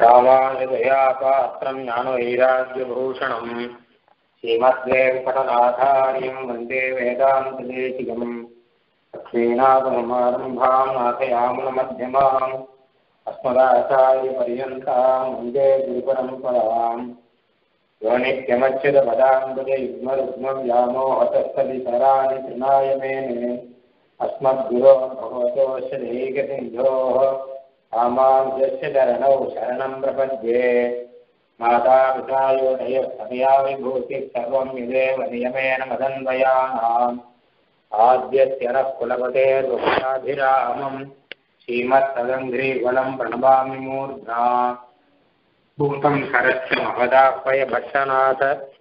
रामानुजया पात्रम् ज्ञानवैराग्यभूषणम् श्रीमद्वेङ्कटनाथार्यम् वन्दे वेदान्तदेशिकम् लक्ष्मीनाथसमारम्भाम् नाथयामुनमध्यमाम् अस्मदाचार्यपर्यन्ताम् वन्दे गुरुपरम्पराम् यो नित्यमच्युतपदाम्बुजे युग्मरुग्मव्यामोहतस्तदितराणि तृणाय मेने अस्मद्गुरो भगवतोऽस्य दैकसिन्धोः रामानुजस्य चरणौ शरणं प्रपद्ये मातापितायोदयस्तमया विभूतिः सर्वं यदेव नियमेन मदन्वयानाम् आद्यस्य नः कुलपतेर्वक्षाभिरामम् श्रीमत्तदङ्घ्रीवलं प्रणमामि मूर्ध्ना भूतं करस्य महदाह्वय भट्टनाथ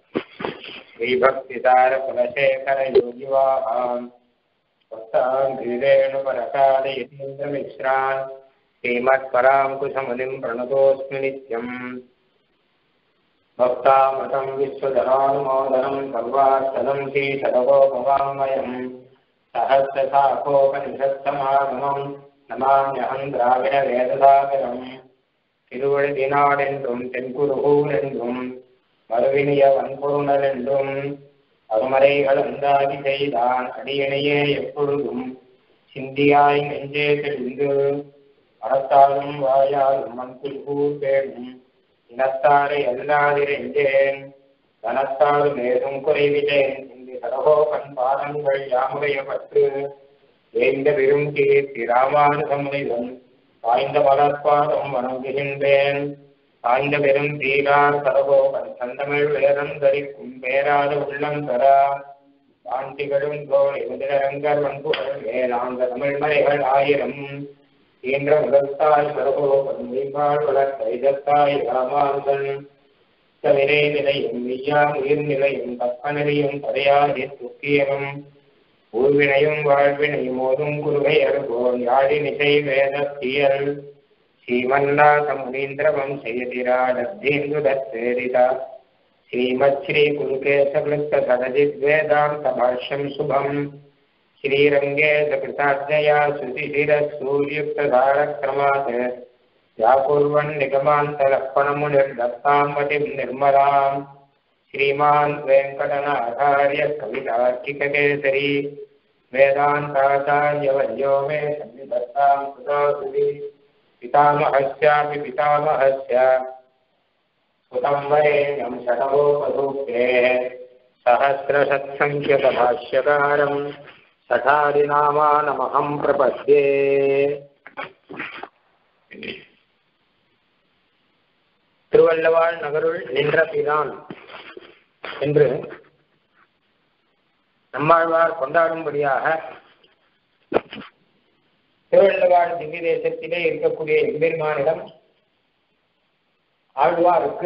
श्रीभक्तितारकुलशेखरयोगिवाहान् भक्तान् गिरेणुपरकालयतीन्द्रमिश्रान् श्रीमत्पराङ्कुशमुनिं प्रणतोऽस्मि नित्यम् भक्तामतं विश्वधरानुमोदनं सर्वार्थदं श्रीशतकोपवाङ्मयम् सहस्रशाखोपनिषत्समागमम् நமாமியகம் திராவிட வேதசாகரம் திருவழுதினாடென்றும் தென்குருகூர் என்றும் மறுவினிய வன்பொருணர் என்றும் அருமறைகள் அந்தாதி செய்தான் அடியணையே எப்பொழுதும் சிந்தியாய் நெஞ்சே தெளிந்து மனத்தாலும் வாயாலும் மண்புல்கூர் பேணும் இனத்தாரை அல்லாதிரெஞ்சேன் தனத்தாலும் ஏதும் குறைவிலேன் இந்த சரகோபன் பாதங்கள் யாமுடைய பற்று வேந்த பெரும் கீர்த்தி ராமானுசமுனிதன் வாய்ந்த மலர்பாதம் வணங்குகின்றேன் வாய்ந்த பெரும் தீரார் சரகோபன் சந்தமிழ் வேதம் தரிக்கும் பேராத உள்ளம் தரா வாண்டிகளும் தோல் எதிரங்கர் வன்புகள் வேளாந்த தமிழ் மலைகள் ஆயிரம் ஈன்ற முதற்தாய் சரகோபன் மெய்பாள் வளர்த்த இதத்தாய் ராமானுசன் விரை நிலையும் மெய்யா உயிர் நிலையும் தப்பநிலையும் தடையாதி துக்கியமும் ஊர்வினையும் வாழ்வினையும் ஓதும் குருவை அருகோன் யாழி நிசை வேதத்தியல் ஸ்ரீமன்னாத முனீந்திரவம் செய்திராடத்தேந்து தத்தேரிதா ஸ்ரீமத் ஸ்ரீ குருகேசகிருத்த சடஜித் வேதாந்த பாஷ்யம் சுபம் ஸ்ரீரங்கே சகிருதாஜயா சுதிசிர சூர்யுக்ததாரக்ரமாத் யாகுர்வன் நிகமாந்தலப்பணமுனிர்தத்தாம்பதிம் நிர்மலாம் श्रीमान् वेङ्कटनाथार्य कवितार्किककेसरी वेदान्ताचार्यवर्यो मे सन्निधत्तां सुतासुरि पितामहस्यापि पितामहस्य सुतं वरेण्यं शतमोपसूक्तेः सहस्रशत्सङ्ख्यकभाष्यकारं सठादिनामानमहं प्रपद्ये திருவள்ளவாள் நகருள் நின்ற பிரான் என்று நம்மாழ்வார் கொண்டாடும்படியாக திருவள்ளுவார் திவ்ய தேசத்திலே இருக்கக்கூடிய எம்பெருமானிடம் ஆழ்வாருக்கு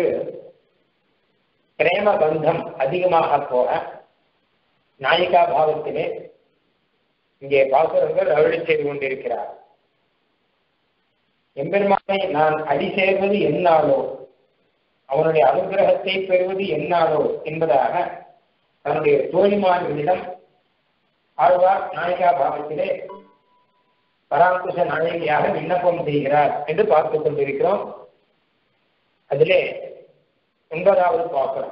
பிரேம பந்தம் அதிகமாக போக நாயிகா பாவத்திலே இங்கே பாசுரங்கள் அருளி செய்து கொண்டிருக்கிறார் எம்பெருமானை நான் அடி சேர்வது என்னாலோ அவனுடைய அனுகிரகத்தை பெறுவது என்னாலோ என்பதாக தன்னுடைய தோழிமார்களிடம் ஆழ்வார் நாயிகா பாவத்திலே பராங்குஷ நாயகியாக விண்ணப்பம் செய்கிறார் என்று பார்த்துக் கொண்டிருக்கிறோம் அதிலே ஒன்பதாவது பார்க்கிறோம்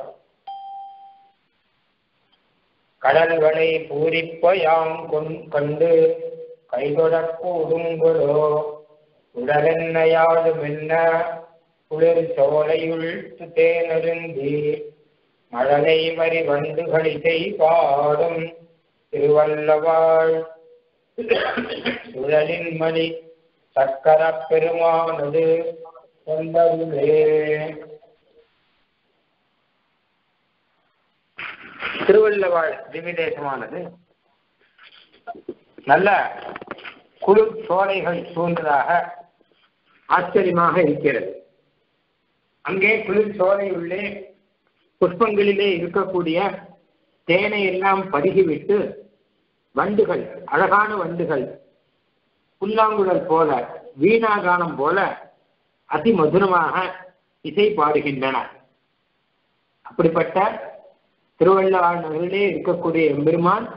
கடல்களை பூரிப்ப யாம் கண்டு கைகொடக்கூடுங்களோ உடலென்னையாடும் என்ன குளிர் சோலையுள் தேனருந்தி மழலை மறி வண்டுகளிசை பாடும் திருவல்லவாள் சுழலின் மணி சக்கர பெருமானது கொண்டருளே திருவள்ளவாள் திவிதேசமானது நல்ல குளிர் சோலைகள் சூழ்ந்ததாக ஆச்சரியமாக இருக்கிறது அங்கே குளிர் சோலை உள்ளே புஷ்பங்களிலே இருக்கக்கூடிய தேனை எல்லாம் பருகிவிட்டு வண்டுகள் அழகான வண்டுகள் புல்லாங்குழல் போல வீணாகானம் போல அதி மதுரமாக இசை பாடுகின்றன அப்படிப்பட்ட திருவள்ளுவர் நகரிலே இருக்கக்கூடிய எம்பெருமான்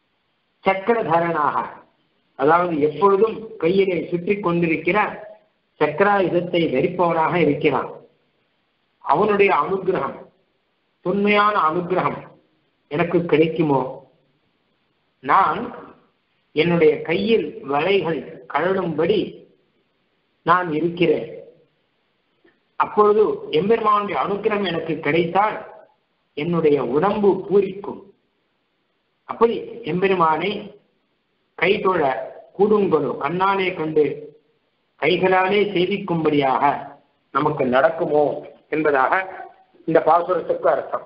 சக்கரதரனாக அதாவது எப்பொழுதும் கையிலே சுற்றி கொண்டிருக்கிற சக்கராயுதத்தை தரிப்பவனாக இருக்கிறான் அவனுடைய அனுகிரகம் தொன்மையான அனுகிரகம் எனக்கு கிடைக்குமோ நான் என்னுடைய கையில் வலைகள் கழலும்படி நான் இருக்கிறேன் அப்பொழுது எம்பெருமானுடைய அனுகிரகம் எனக்கு கிடைத்தால் என்னுடைய உடம்பு பூரிக்கும் அப்படி எம்பெருமானை கை தொழ கூடுங்களோ கண்ணாலே கண்டு கைகளாலே சேவிக்கும்படியாக நமக்கு நடக்குமோ என்பதாக இந்த பாசுரத்துக்கு அர்த்தம்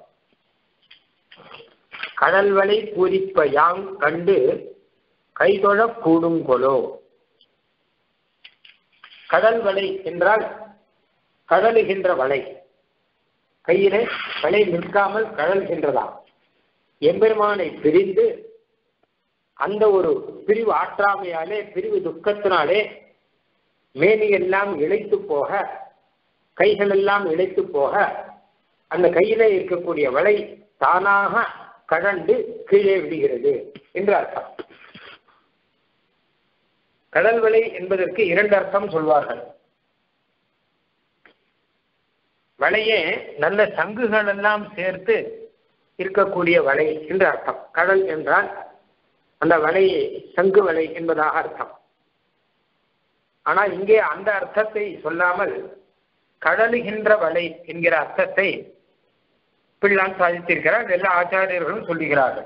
கடல்வலை பூரிப்ப யாங் கண்டு கைதொழ கூடுங்கொலோ கடல் வலை என்றால் கடலுகின்ற வலை கையிலே வலை நிற்காமல் கடல்கின்றதாம் எம்பெருமானை பிரிந்து அந்த ஒரு பிரிவு ஆற்றாமையாலே பிரிவு துக்கத்தினாலே மேனி எல்லாம் இழைத்து போக கைகள் எல்லாம் இழைத்து போக அந்த கையிலே இருக்கக்கூடிய வலை தானாக கடண்டு கீழே விடுகிறது என்று அர்த்தம் கடல் வலை என்பதற்கு இரண்டு அர்த்தம் சொல்வார்கள் வலையே நல்ல சங்குகள் எல்லாம் சேர்த்து இருக்கக்கூடிய வலை என்று அர்த்தம் கடல் என்றால் அந்த வலையை சங்கு வலை என்பதாக அர்த்தம் ஆனால் இங்கே அந்த அர்த்தத்தை சொல்லாமல் கடலுகின்ற வலை என்கிற அர்த்தத்தை பிள்ளான் சாதித்திருக்கிறார் எல்லா ஆச்சாரியர்களும் சொல்லுகிறார்கள்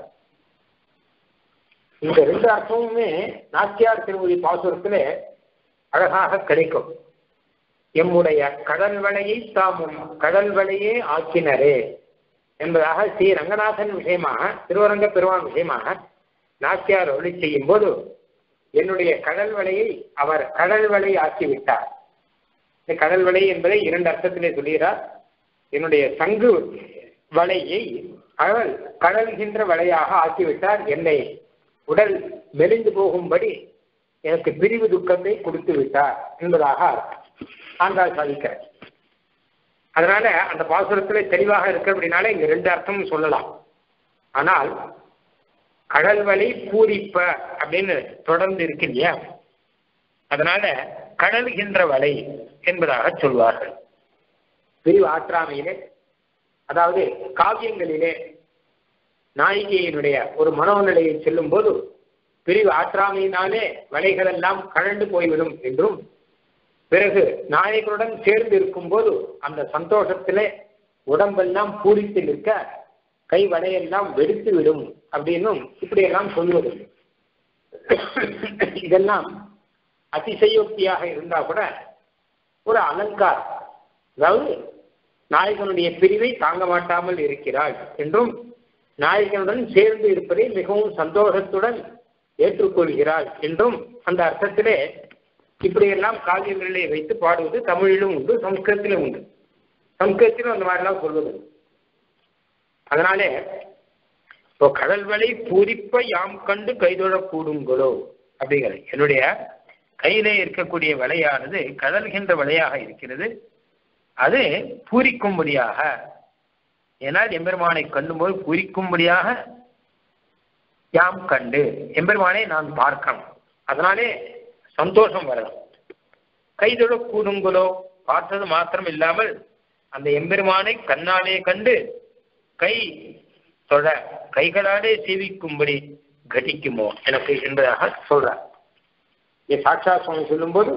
இந்த ரெண்டு அர்த்தமுமே நாச்சியார் திருமொழி பாசுரத்திலே அழகாக கிடைக்கும் எம்முடைய கடல் வலையை தாமும் கடல் வலையே ஆக்கினரே என்பதாக ஸ்ரீ ரங்கநாதன் விஷயமாக திருவரங்க பெருமான் விஷயமாக நாச்சியார் ஒளி செய்யும் போது என்னுடைய கடல் வலையை அவர் கடல் வலை ஆக்கிவிட்டார் இந்த கடல் வலை என்பதை இரண்டு அர்த்தத்திலே சொல்கிறார் என்னுடைய சங்கு வலையை அவள் கடல்கின்ற வலையாக ஆக்கிவிட்டார் என்னை உடல் மெலிந்து போகும்படி எனக்கு பிரிவு துக்கத்தை கொடுத்து விட்டார் என்பதாக ஆண்டாள் சாதிக்கிறார் அதனால அந்த பாசுரத்துல தெளிவாக இருக்கு அப்படின்னாலே இங்க ரெண்டு அர்த்தமும் சொல்லலாம் ஆனால் கடல் வலை பூரிப்ப அப்படின்னு தொடர்ந்து இருக்கு இல்லையா அதனால கடல்கின்ற வலை என்பதாக சொல்வார்கள் பிரிவு ஆற்றாமையிலே அதாவது காவியங்களிலே நாயிகையினுடைய ஒரு மனோநிலையை செல்லும் போது பிரிவு ஆற்றாமையினாலே வலைகள் எல்லாம் கழண்டு போய்விடும் என்றும் பிறகு நாயகருடன் சேர்ந்து இருக்கும் போது அந்த சந்தோஷத்திலே உடம்பெல்லாம் பூரித்து நிற்க கை வலையெல்லாம் வெடித்து விடும் அப்படின்னும் இப்படியெல்லாம் சொல்வது இதெல்லாம் அதிசயோக்தியாக இருந்தா கூட ஒரு அலங்காரம் அதாவது நாயகனுடைய பிரிவை தாங்க மாட்டாமல் இருக்கிறாள் என்றும் நாயகனுடன் சேர்ந்து இருப்பதை மிகவும் சந்தோஷத்துடன் ஏற்றுக்கொள்கிறாள் என்றும் அந்த அர்த்தத்திலே இப்படியெல்லாம் காவியங்களிலே வைத்து பாடுவது தமிழிலும் உண்டு சம்ஸ்கிருத்திலும் உண்டு சம்ஸ்கிருத்திலும் அந்த மாதிரிலாம் சொல்வது அதனாலே இப்போ கடல் வலை பூரிப்ப யாம் கண்டு கைதொழக் கூடுங்களோ அப்படிங்கிறது என்னுடைய கையிலே இருக்கக்கூடிய வலையானது கடல்கின்ற வலையாக இருக்கிறது அது பூரிக்கும்படியாக ஏனால் எம்பெருமானை கண்டும்போது பூரிக்கும்படியாக யாம் கண்டு எம்பெருமானை நான் பார்க்கணும் அதனாலே சந்தோஷம் வரலாம் கைதொழ கூடுங்களோ பார்த்தது மாத்திரம் இல்லாமல் அந்த எம்பெருமானை கண்ணாலே கண்டு கை தொழ கைகளாலே சேவிக்கும்படி கட்டிக்குமோ எனக்கு என்பதாக சொல்றார் சாட்சா சுவாமி சொல்லும்போது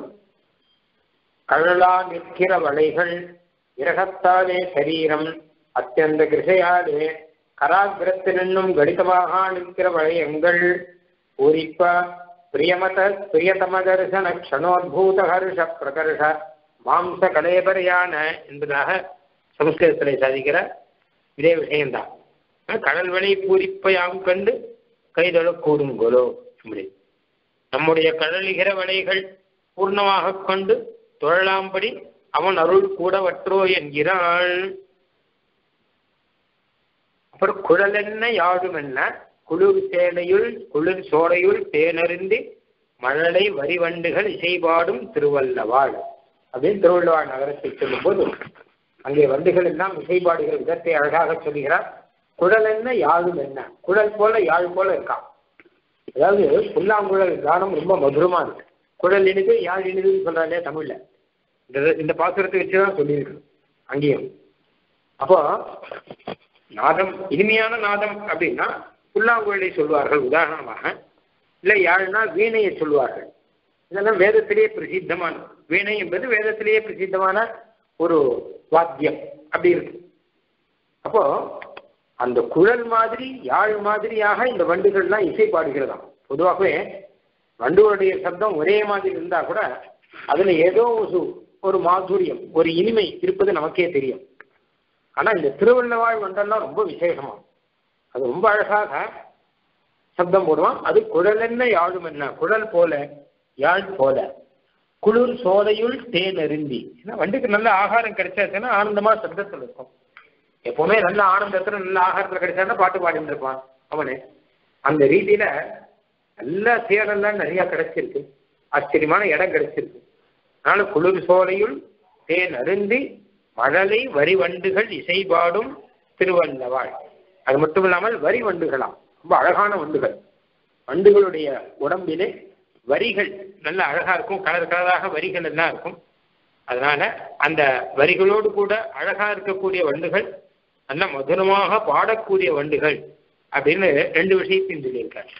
கழலா நிற்கிற வலைகள் இரகத்தாலே சரீரம் அத்தியந்த கிருஷையாலே கராகிரத்தினும் கடிதமாக நிற்கிற வளையங்கள் பூரிப்ப பிரியமத பிரியதம தரிசன க்ஷணோத்பூத ஹர்ஷ பிரகர்ஷ மாம்ச கலேபரையான என்பதாக சமஸ்கிருதத்திலே சாதிக்கிற இதே விஷயம்தான் கடல் வழி பூரிப்பையாம் கண்டு கைதொழ கூடுங்கோலோ அப்படி நம்முடைய கடலிகிற வலைகள் பூர்ணமாக கொண்டு தொழலாம்படி அவன் அருள் கூடவற்றோ என்கிறாள் அப்புறம் குழலென்ன யாழும் என்ன குளிர் சேனையுள் குளிர் சோலையுள் தேனறிந்து மழலை வரிவண்டுகள் இசைபாடும் திருவல்லவாள் அப்படின்னு திருவள்ளுவாள் நகரத்தை சொல்லும்போது அங்கே வண்டுகள் எல்லாம் இசைபாடுகிற விதத்தை அழகாக சொல்கிறார் குழல் என்ன யாழும் என்ன குழல் போல யாழ் போல இருக்கான் அதாவது புல்லாங்குழல் கானம் ரொம்ப மதுரமா இருக்கு குழல் இனிது யாழ் இனிதுன்னு சொல்றாங்க தமிழ்ல இந்த இந்த பாசுரத்தை வச்சுதான் சொல்லியிருக்கு அங்கேயும் அப்போ நாதம் இனிமையான நாதம் அப்படின்னா புல்லாங்குழலை சொல்வார்கள் உதாரணமாக இல்லை யாழ்னா வீணையை சொல்வார்கள் இதெல்லாம் வேதத்திலேயே பிரசித்தமான வீணை என்பது வேதத்திலேயே பிரசித்தமான ஒரு வாத்தியம் அப்படி இருக்கு அப்போ அந்த குழல் மாதிரி யாழ் மாதிரியாக இந்த வண்டுகள்லாம் இசை பாடுகிறதாம் பொதுவாகவே வண்டுகளுடைய சப்தம் ஒரே மாதிரி இருந்தா கூட அதுல ஏதோ ஒரு ஒரு மாதுரியம் ஒரு இனிமை இருப்பது நமக்கே தெரியும் ஆனா இந்த திருவள்ளவாழ் வண்டெல்லாம் ரொம்ப விசேஷமா அது ரொம்ப அழகாக சப்தம் போடுவான் அது குழல் என்ன யாழும் என்ன குழல் போல யாழ் போல குளிர் சோலையுள் தேன் அருந்தி ஏன்னா வண்டுக்கு நல்ல ஆகாரம் கிடைச்சாச்சுன்னா ஆனந்தமா சப்தத்தில் இருக்கும் எப்பவுமே நல்ல ஆனந்தத்துல நல்ல ஆகாரத்துல கிடைச்சான்னா பாட்டு பாடிட்டு இருப்பான் அவனு அந்த ரீதியில நல்ல தேனெல்லாம் நிறைய கிடைச்சிருக்கு ஆச்சரியமான இடம் கிடைச்சிருக்கு அதனால குளிர் சோலையுள் தேன் அருந்தி மழலை வரி வண்டுகள் இசைபாடும் திருவள்ளவாள் அது மட்டும் இல்லாமல் வரி வண்டுகளாம் ரொம்ப அழகான வண்டுகள் வண்டுகளுடைய உடம்பிலே வரிகள் நல்ல அழகா இருக்கும் கலர் கலராக வரிகள் எல்லாம் இருக்கும் அதனால அந்த வரிகளோடு கூட அழகா இருக்கக்கூடிய வண்டுகள் நல்ல மதுரமாக பாடக்கூடிய வண்டுகள் அப்படின்னு ரெண்டு விஷயத்தையும் சொல்லியிருக்காரு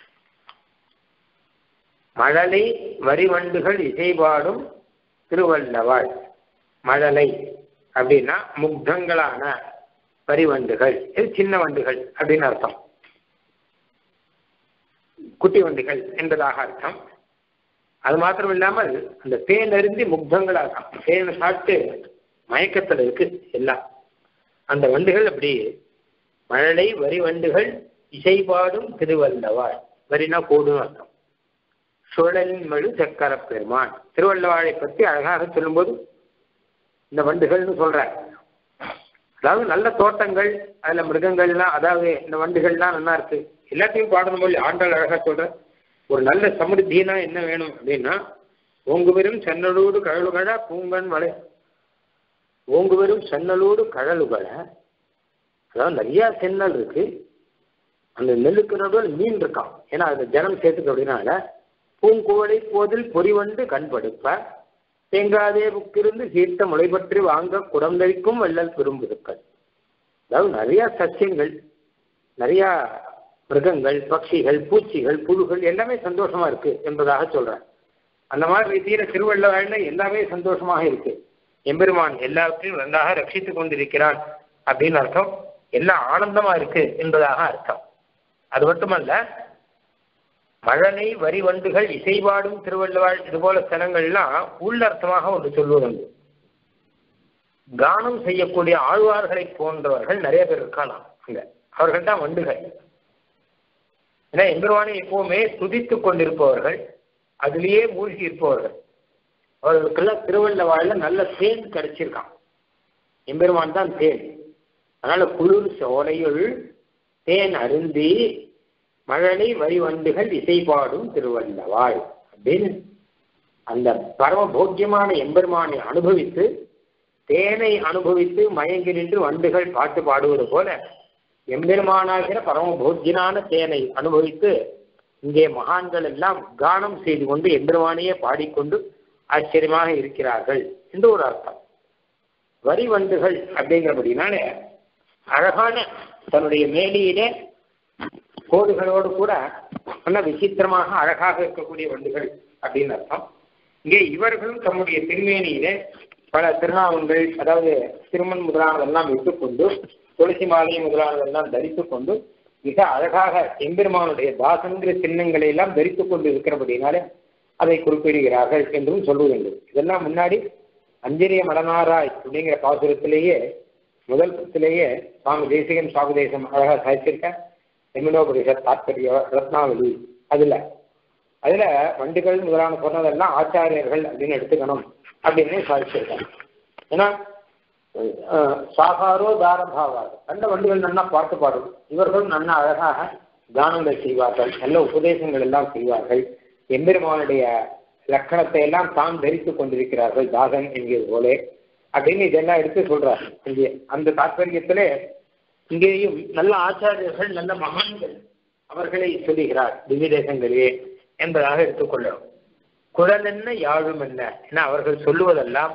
மழலை வரி வண்டுகள் இசைபாடும் திருவள்ளவாள் மழலை அப்படின்னா முக்தங்களான வரிவண்டுகள் இது சின்ன வண்டுகள் அப்படின்னு அர்த்தம் குட்டி வண்டுகள் என்பதாக அர்த்தம் அது மாத்திரம் இல்லாமல் அந்த தேன் அருந்தி முக்தங்களாக தேனை சாப்பிட்டு மயக்கத்தில் இருக்கு எல்லாம் அந்த வண்டுகள் அப்படி மழலை வரி வண்டுகள் இசைபாடும் திருவல்லவாள் வரினா கோடுன்னு அர்த்தம் சுழலின் மழு சக்கர பெருமான் திருவள்ளவாழை பற்றி அழகாக சொல்லும்போது இந்த வண்டுகள்னு சொல்ற அதாவது நல்ல தோட்டங்கள் அதுல மிருகங்கள்லாம் அதாவது இந்த வண்டுகள்லாம் நல்லா இருக்கு எல்லாத்தையும் பாடணும் போது ஆண்டாள் அழகா சொல்ற ஒரு நல்ல சமிருத்தினா என்ன வேணும் அப்படின்னா ஓங்கு வெறும் சென்னலோடு கழலுகழ பூங்கன் வளை ஓங்கு வெறும் சென்னலோடு கழலுகழ அதாவது நிறைய சென்னல் இருக்கு அந்த நெல்லுக்கு நடுவில் மீன் இருக்கான் ஏன்னா அது ஜனம் சேர்த்துக்க அப்படின்னால பூங்குவளை போதில் பொறிவண்டு கண்படுப்ப தேங்காதே புக்கிருந்து சீர்த்த முளை பற்றி வாங்க குடம் தரிக்கும் வள்ளல் பெரும்புதுக்கள் அதாவது நிறைய சசியங்கள் நிறைய மிருகங்கள் பட்சிகள் பூச்சிகள் புழுகள் எல்லாமே சந்தோஷமா இருக்கு என்பதாக சொல்றேன் அந்த மாதிரி ரீதியில திருவள்ளுவர்ல எல்லாமே சந்தோஷமாக இருக்கு எம்பெருமான் எல்லாவற்றையும் நன்றாக ரட்சித்துக் கொண்டிருக்கிறான் அப்படின்னு அர்த்தம் எல்லாம் ஆனந்தமா இருக்கு என்பதாக அர்த்தம் அது மட்டுமல்ல மழலை வரி வண்டுகள் இசைபாடும் திருவள்ளுவாள் இது போல ஸ்தலங்கள்லாம் உள்ளர்த்தமாக ஒன்று சொல்லுவது கானம் செய்யக்கூடிய ஆழ்வார்களை போன்றவர்கள் நிறைய பேர் இருக்கலாம் அங்க அவர்கள் தான் வண்டுகள் ஏன்னா எம்பெருமானை எப்பவுமே துதித்துக் கொண்டிருப்பவர்கள் அதிலேயே மூழ்கி இருப்பவர்கள் அவர்களுக்கெல்லாம் திருவள்ளவாழ்ல நல்ல தேன் கிடைச்சிருக்கான் எம்பெருமான் தான் தேன் அதனால குளிர் சோலையுள் தேன் அருந்தி மழலை வரிவண்டுகள் இசைப்பாடும் திருவள்ளவாள் அப்படின்னு அந்த பரம போக்கியமான எம்பெருமானை அனுபவித்து தேனை அனுபவித்து மயங்கி நின்று வண்டுகள் பாட்டு பாடுவது போல எம்பெருமானாகிற பரம போக்கியனான தேனை அனுபவித்து இங்கே மகான்கள் எல்லாம் கானம் செய்து கொண்டு எம்பெருமானையே பாடிக்கொண்டு ஆச்சரியமாக இருக்கிறார்கள் என்று ஒரு அர்த்தம் வரி வண்டுகள் அப்படிங்கிறபடினால அழகான தன்னுடைய மேலியிலே கோடுகளோடு கூட நல்ல விசித்திரமாக அழகாக இருக்கக்கூடிய வண்டுகள் அப்படின்னு அர்த்தம் இங்கே இவர்களும் தம்முடைய திருமேனியிலே பல திருநாமங்கள் அதாவது திருமண் முதலானதெல்லாம் வைத்துக்கொண்டு துளசி மாலை முதலானதெல்லாம் தரித்துக் கொண்டு மிக அழகாக எம்பெருமானுடைய தாசங்கிற சின்னங்களை எல்லாம் தரித்துக் கொண்டு இருக்கிறபடினாலே அதை குறிப்பிடுகிறார்கள் என்றும் சொல்லுவதுண்டு இதெல்லாம் முன்னாடி அஞ்சரிய மடனாராய் அப்படிங்கிற பாசுரத்திலேயே முதல் பத்திலேயே சுவாமி தேசிகன் சுவாமிதேசம் அழகா சாதிச்சிருக்க எமினோபரிஷத் தாத்பரிய ரத்னாவளி அதுல அதுல வண்டுகள் முதலான சொன்னதெல்லாம் ஆச்சாரியர்கள் அப்படின்னு எடுத்துக்கணும் அப்படின்னு சாதிச்சிருக்காங்க ஏன்னா சாகாரோ தாரபாவார் நல்ல வண்டுகள் நல்லா பாட்டு பாடும் இவர்களும் நல்லா அழகாக கானங்கள் செய்வார்கள் நல்ல உபதேசங்கள் எல்லாம் செய்வார்கள் எம்பெருமானுடைய லக்கணத்தை எல்லாம் தான் தரித்துக் கொண்டிருக்கிறார்கள் தாசன் என்கிறது போலே அப்படின்னு இதெல்லாம் எடுத்து சொல்றாரு இங்கே அந்த தாற்பயத்திலே இங்கேயும் நல்ல ஆச்சாரியர்கள் நல்ல மகான்கள் அவர்களை சொல்லுகிறார் திவ்ய தேசங்களே என்பதாக எடுத்துக்கொள்ளணும் குழல் என்ன யாழும் என்ன என அவர்கள் சொல்லுவதெல்லாம்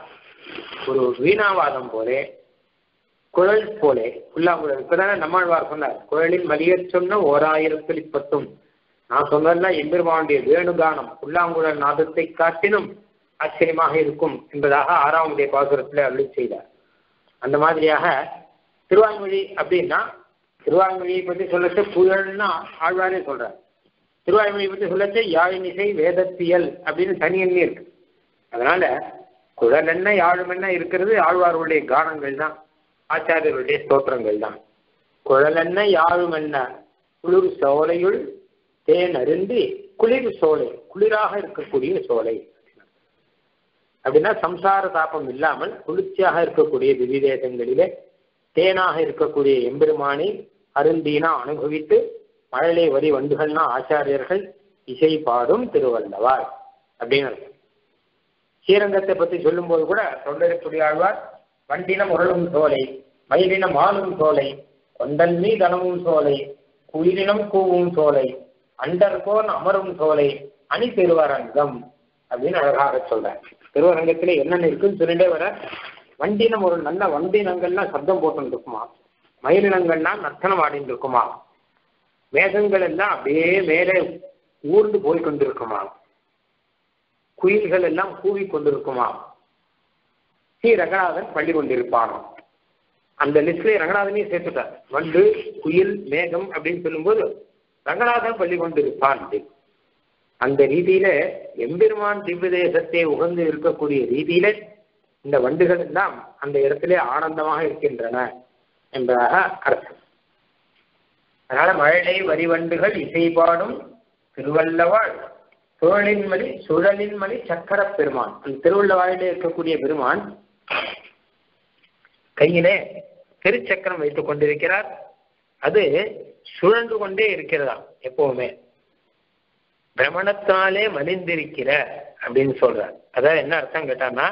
ஒரு வீணாவாதம் போலே குழல் போலே புல்லாங்குழல் இப்பதானே நம்மாழ்வார் சொன்னார் குழலில் மலியச் சொன்ன ஓராயிரத்தில் இப்பத்தும் நான் சொன்னதெல்லாம் எம்பெருமானுடைய வேணுகானம் புல்லாங்குழல் நாதத்தை காட்டினும் ஆச்சரியமாக இருக்கும் என்பதாக ஆறாவதுடைய பாசுரத்தில் அருளி செய்தார் அந்த மாதிரியாக திருவாய்மொழி அப்படின்னா திருவாய்மொழியை பற்றி சொல்லச்சு புயல்னா ஆழ்வாரே சொல்றார் திருவாய்மொழியை பற்றி சொல்லச்சு யாழினிசை வேதத்தியல் அப்படின்னு தனி எண்ணி இருக்கு அதனால குழல் என்ன யாழும் என்ன இருக்கிறது ஆழ்வார்களுடைய கானங்கள் தான் ஆச்சாரியர்களுடைய ஸ்தோத்திரங்கள் தான் குழல் என்ன யாழும் என்ன குளிர் சோலையுள் தேன் அருந்தி குளிர் சோலை குளிராக இருக்கக்கூடிய சோலை அப்படின்னா சம்சார தாபம் இல்லாமல் குளிர்ச்சியாக இருக்கக்கூடிய திவிதேசங்களிலே தேனாக இருக்கக்கூடிய எம்பெருமானை அருந்தினா அனுபவித்து மழலை வரி வண்டுகள்னா ஆச்சாரியர்கள் இசை பாடும் திருவள்ளவார் அப்படின்னு அர்த்தம். ஸ்ரீரங்கத்தை பத்தி சொல்லும்போது கூட தொண்டரைக்குடி ஆழ்வார் வண்டினம் உருளும் சோலை மயிலினம் ஆளும் சோலை கொண்டல் மீதனமும் சோலை குயிலினம் கூவும் சோலை அண்டர்கோன் அமரும் சோலை அணி திருவரங்கம் அப்படின்னு அழகாக சொல்றார் திருவரங்கத்துல என்னென்ன இருக்குன்னு சொல்லிட்டே வர வண்டினம் ஒரு நல்ல வண்டினங்கள்லாம் சப்தம் போட்டு இருக்குமா மயிலினங்கள்னா நர்த்தனம் ஆடிட்டு இருக்குமா மேகங்கள் எல்லாம் அப்படியே மேலே ஊர்ந்து போய் கொண்டிருக்குமா குயில்கள் எல்லாம் கூவி கொண்டிருக்குமா ஸ்ரீ ரங்கநாதன் பள்ளி கொண்டிருப்பானோ அந்த லிஸ்ட்ல ரங்கநாதனையும் சேர்த்துட்டார் வண்டு குயில் மேகம் அப்படின்னு சொல்லும்போது ரங்கநாதன் பள்ளி கொண்டிருப்பான் அப்படின்னு. அந்த ரீதியில எம்பெருமான் திவ்ய தேசத்தை உகந்து இருக்கக்கூடிய ரீதியில இந்த வண்டுகள் எல்லாம் அந்த இடத்திலே ஆனந்தமாக இருக்கின்றன என்பதாக அர்த்தம் அதனால மழலை வரிவண்டுகள் இசை பாடும் திருவல்லவாள் சுழலின் மணி சுழலின் மணி சக்கர பெருமான் அந்த திருவள்ளவாயிலே இருக்கக்கூடிய பெருமான் கையிலே திருச்சக்கரம் வைத்துக் கொண்டிருக்கிறார் அது சுழன்று கொண்டே இருக்கிறதா எப்பவுமே பிரமணத்தாலே மலிந்திருக்கிற அப்படின்னு சொல்றார் அதான் என்ன அர்த்தம் கேட்டான்னா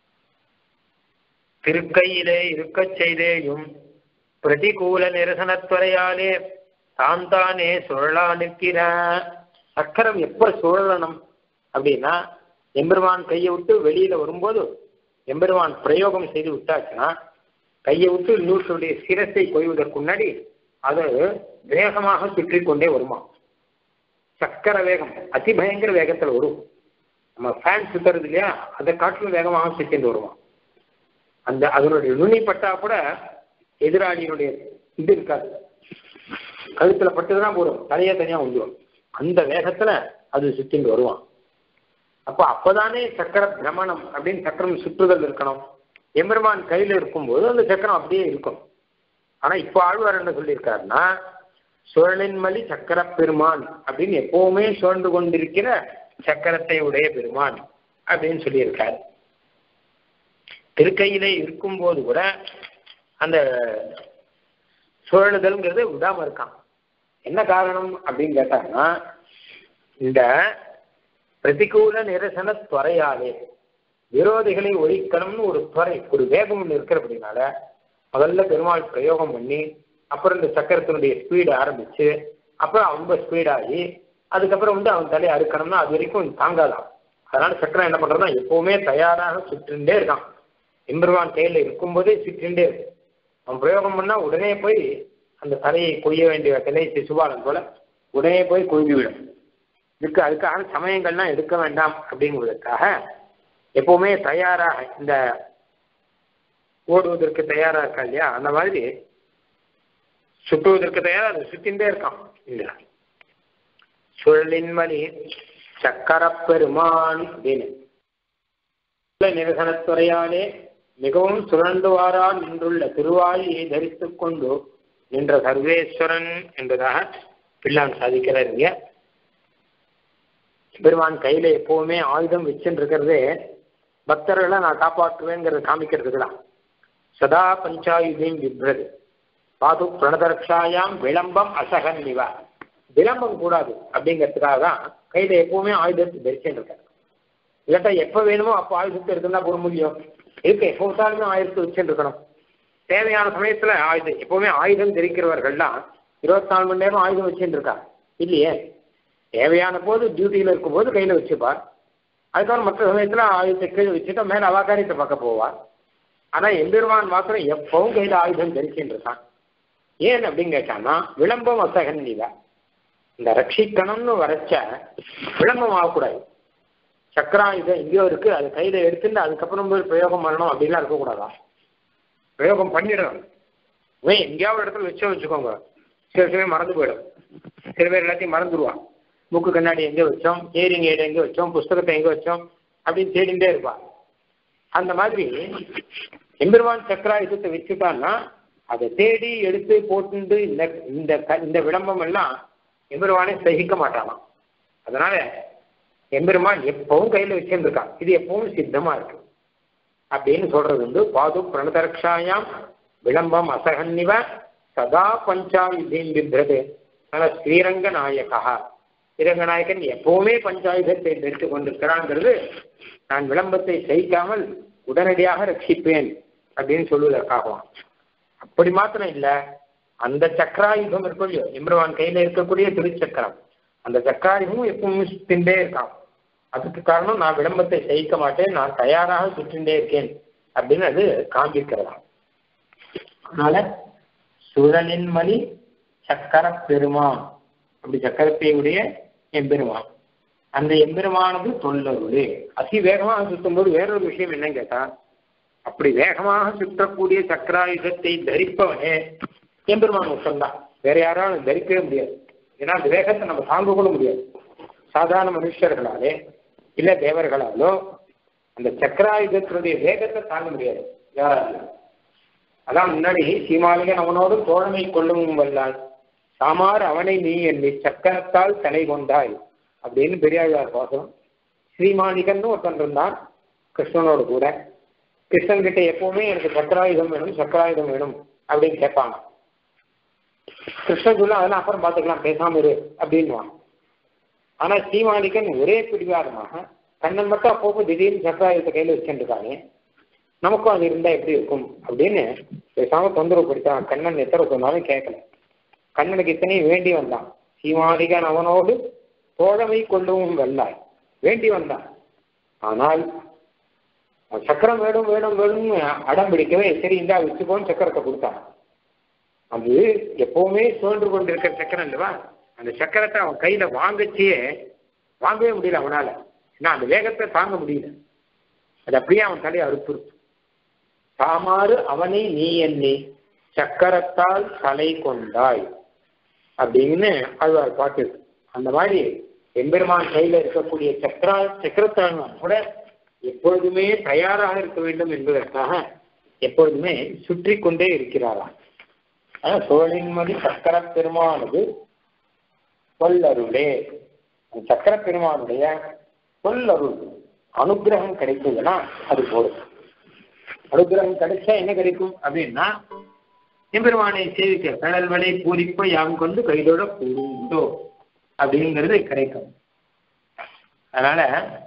திருக்கையிலே இருக்கச் செய்தேயும் பிரதிகூல நிரசனத்துறையாலே தான் தானே சுழலா நிற்கிற சக்கரம் எப்ப சுழலணும் அப்படின்னா எம்பெருமான் கையை விட்டு வெளியில வரும்போது எம்பெருமான் பிரயோகம் செய்து விட்டாச்சுன்னா கையை விட்டு இன்னொருத்தருடைய சிரத்தை கொய்வதற்கு முன்னாடி அது வேகமாக சுற்றி கொண்டே வருமா சக்கர வேகம் அதிபயங்கர வேகத்துல வரும் நம்ம ஃபேன் சுத்துறது இல்லையா அதை காட்டிலும் வேகமாக சுற்றிட்டு வருவான் அந்த அதனுடைய நுனி பட்டா கூட எதிராளியினுடைய இது இருக்காது கழுத்துல பட்டுதான் போடும் தலையே தனியா வந்துடும் அந்த வேகத்துல அது சுத்திட்டு வருவான் அப்ப அப்பதானே சக்கர பிரமணம் அப்படின்னு சக்கரம் சுற்றுதல் இருக்கணும் எம்பெருமான் கையில இருக்கும்போது அந்த சக்கரம் அப்படியே இருக்கும் ஆனா இப்ப ஆழ்வார் என்ன சொல்லியிருக்காருன்னா சுழலின் மலி சக்கர பெருமான் அப்படின்னு எப்பவுமே சுழன்று கொண்டிருக்கிற சக்கரத்தை உடைய பெருமான் அப்படின்னு சொல்லியிருக்காரு திருக்கையிலே இருக்கும்போது கூட அந்த சுழலுதல்ங்கிறது விடாம இருக்கான் என்ன காரணம் அப்படின்னு கேட்டாங்கன்னா இந்த பிரதிகூல நிரசன துறையாலே விரோதிகளை ஒழிக்கணும்னு ஒரு துறை ஒரு வேகம் ஒன்று இருக்கிறபடினால முதல்ல பெருமாள் பிரயோகம் பண்ணி அப்புறம் இந்த சக்கரத்தினுடைய ஸ்பீடு ஆரம்பிச்சு அப்புறம் ரொம்ப ஸ்பீடாகி அதுக்கப்புறம் வந்து அவன் தலையை அறுக்கணும்னா அது வரைக்கும் தாங்காதான் அதனால சக்கரம் என்ன பண்றதுன்னா எப்பவுமே தயாராக சுற்றுண்டே இருக்கான் எம்பெருமான் கையில இருக்கும்போதே சுற்றிண்டே இருக்கு அவன் பிரயோகம் பண்ணா உடனே போய் அந்த தலையை கொய்ய வேண்டிய தலை சிசுபாலன் போல உடனே போய் கொய்துவிடும் இதுக்கு அதுக்கான சமயங்கள்லாம் எடுக்க வேண்டாம் அப்படிங்கிறதுக்காக எப்பவுமே தயாராக இந்த ஓடுவதற்கு தயாரா இருக்கா இல்லையா அந்த மாதிரி சுற்றுவதற்கு தயாரா அது சுத்தின்றே இருக்கான் இல்ல சுழலின் மணி சக்கரப் பெருமான் அப்படின்னு நிரசனத்துறையாலே மிகவும் சுழண்டுவாரா நின்றுள்ள திருவாழியை தரித்துக் கொண்டு நின்ற சர்வேஸ்வரன் என்பதாக பிள்ளான் சாதிக்கிறார் இங்க பெருமான் கையில எப்பவுமே ஆயுதம் வச்சுட்டு இருக்கிறதே பக்தர்களை நான் காப்பாற்றுவேங்கிறத காமிக்கிறதுக்கு தான் சதா பஞ்சாயுதம் விப்ரது பாது பிரணதரக்ஷாயாம் விளம்பம் அசகன் நிவா விளம்பம் கூடாது அப்படிங்கிறதுக்காக தான் கையில எப்பவுமே ஆயுதத்தை தரிச்சுட்டு இருக்காரு இல்லாட்டா எப்ப வேணுமோ அப்போ ஆயுதத்தை எடுத்துனா போட முடியும் இருக்கு எப்போ விட்டாலுமே ஆயுதத்தை வச்சுட்டு இருக்கணும் தேவையான சமயத்துல ஆயுதம் எப்பவுமே ஆயுதம் தெரிக்கிறவர்கள்லாம் இருபத்தி நாலு மணி நேரம் ஆயுதம் வச்சுட்டு இருக்கா இல்லையே தேவையான போது டியூட்டியில இருக்கும்போது கையில வச்சுப்பார் அதுக்கப்புறம் மற்ற சமயத்துல ஆயுதத்தை கீழே வச்சுட்டு மேல அவாகாரியத்தை பார்க்க போவார் ஆனா எம்பெருமான் மாத்திரம் எப்பவும் கையில ஆயுதம் தரிச்சுட்டு இருக்கான் ஏன் அப்படின்னு கேட்டான்னா விளம்பம் அசகன் நீதா இந்த ரட்சிக்கணும்னு வரைச்ச விளம்பம் ஆகக்கூடாது சக்கராயுதம் எங்கேயோ இருக்கு அது கையில எடுத்துட்டு அதுக்கப்புறம் போய் பிரயோகம் பண்ணணும் அப்படின்லாம் இருக்கக்கூடாதா பிரயோகம் பண்ணிடணும் இவன் எங்கேயாவது இடத்துல வச்சோ வச்சுக்கோங்க சில சமயம் மறந்து போயிடும் சில பேர் எல்லாத்தையும் மறந்துடுவான் மூக்கு கண்ணாடி எங்கே வச்சோம் ஏரிங் ஏடு எங்கே வச்சோம் புஸ்தகத்தை எங்கே வச்சோம் அப்படின்னு தேடிட்டே இருப்பான் அந்த மாதிரி எம்பெருமான் சக்கராயுதத்தை வச்சுட்டான்னா அதை தேடி எடுத்து போட்டு இந்த இந்த க- இந்த விளம்பரம் எல்லாம் எம்பெருமானே சகிக்க மாட்டானாம் அதனால எம்பெருமான் எப்பவும் கையில வச்சிருக்கான் இது எப்பவும் சித்தமா இருக்கு அப்படின்னு சொல்றது உண்டு பாது பிரணதரக்ஷாயாம் விளம்பம் அசகன்னிவ சதா பஞ்சாயுதீன் பிப்ரது அதனால ஸ்ரீரங்க நாயகா ஸ்ரீரங்க நாயகன் எப்பவுமே பஞ்சாயுதத்தை தரித்து கொண்டிருக்கிறாங்கிறது நான் விளம்பத்தை சகிக்காமல் உடனடியாக ரட்சிப்பேன் அப்படின்னு சொல்லுவதற்காகவாம் அப்படி மாத்திரம் இல்ல அந்த சக்கராயுதம் இருக்கும் இல்லையோ எம்பெருமான் கையில இருக்கக்கூடிய திருச்சக்கரம் அந்த சக்கராயுதமும் எப்பவும் சுத்தின்றே இருக்கான் அதுக்கு காரணம் நான் விளம்பத்தை சகிக்க மாட்டேன் நான் தயாராக சுற்றின்றே இருக்கேன் அப்படின்னு அது காண்பிக்கிறதா அதனால சுழலின் மணி சக்கர பெருமான் அப்படி சக்கரத்தையுடைய எம்பெருமான் அந்த எம்பெருமானது தொல்லருளே அதி வேகமாக சுத்தும்போது வேறொரு விஷயம் என்னன்னு கேட்டா அப்படி வேகமாக சுற்றக்கூடிய சக்கராயுதத்தை தரிப்பவனே எம்பெருமான் மட்டும்தான் வேற யாராலும் தரிக்கவே முடியாது ஏன்னா அந்த வேகத்தை நம்ம தாங்க கூட முடியாது சாதாரண மனுஷர்களாலே இல்ல தேவர்களாலோ அந்த சக்கராயுதத்தினுடைய வேகத்தை தாங்க முடியாது யாராலும் அதான் முன்னாடி சீமாலிகன் அவனோடு தோழமை கொள்ளும் வல்லான் சாமார் அவனை நீ எண்ணி சக்கரத்தால் தலை கொண்டாய் அப்படின்னு பெரியாழ்வார் பாசம் ஸ்ரீமாலிகன் ஒருத்தன் இருந்தான் கிருஷ்ணனோடு கூட கிருஷ்ணன் கிட்ட எப்பவுமே எனக்கு சக்கராயுதம் வேணும் சக்கராயுதம் வேணும் அப்படின்னு கேட்பாங்க கிருஷ்ணன் சொல்ல அதெல்லாம் அப்புறம் பார்த்துக்கலாம் பேசாம இரு அப்படின்வான் ஆனா ஸ்ரீமாலிகன் ஒரே பிடிவாதமாக கண்ணன் மட்டும் அப்பப்போ திடீர்னு சக்கராயுதத்தை கையில வச்சுருக்காங்க நமக்கும் அது இருந்தா எப்படி இருக்கும் அப்படின்னு பேசாம தொந்தரவு படுத்தான் கண்ணன் எத்தனை சொன்னாலும் கேட்கல கண்ணனுக்கு இத்தனையும் வேண்டி வந்தான் சீமாலிகன் அவனோடு தோழமை கொள்ளவும் வல்லாய் வேண்டி வந்தான் ஆனால் அவன் சக்கரம் வேணும் வேணும் வேணும்னு அடம் பிடிக்கவே சரி இந்தா வச்சுக்கோன்னு சக்கரத்தை கொடுத்தான் அது எப்பவுமே சுழன்று கொண்டிருக்கிற சக்கரம் இல்லவா அந்த சக்கரத்தை அவன் கையில வாங்கச்சியே வாங்கவே முடியல அவனால ஏன்னா அந்த வேகத்தை தாங்க முடியல அது அப்படியே அவன் தலையை அறுப்புறுத்து தாமாறு அவனை நீ எண்ணி சக்கரத்தால் தலை கொண்டாய் அப்படின்னு அழ்வார் பாட்டு இருக்கு. அந்த மாதிரி எம்பெருமான் கையில இருக்கக்கூடிய சக்கரா சக்கரத்தால் கூட எப்பொழுதுமே தயாராக இருக்க வேண்டும் என்பதற்காக எப்பொழுதுமே சுற்றி கொண்டே இருக்கிறாராம் அதான் சோழின்மதி சக்கர பெருமானது சொல்லருளே அந்த சக்கர பெருமானுடைய சொல்லருள் அனுகிரகம் கிடைக்குதுன்னா அது போதும் அனுகிரகம் கிடைச்சா என்ன கிடைக்கும் அப்படின்னா எம்பெருமானை சேவிக்க கடல் வலை பூரிப்ப யாம் கொண்டு கைதோட கூடுண்டோ அப்படிங்கிறது கிடைக்கும் அதனால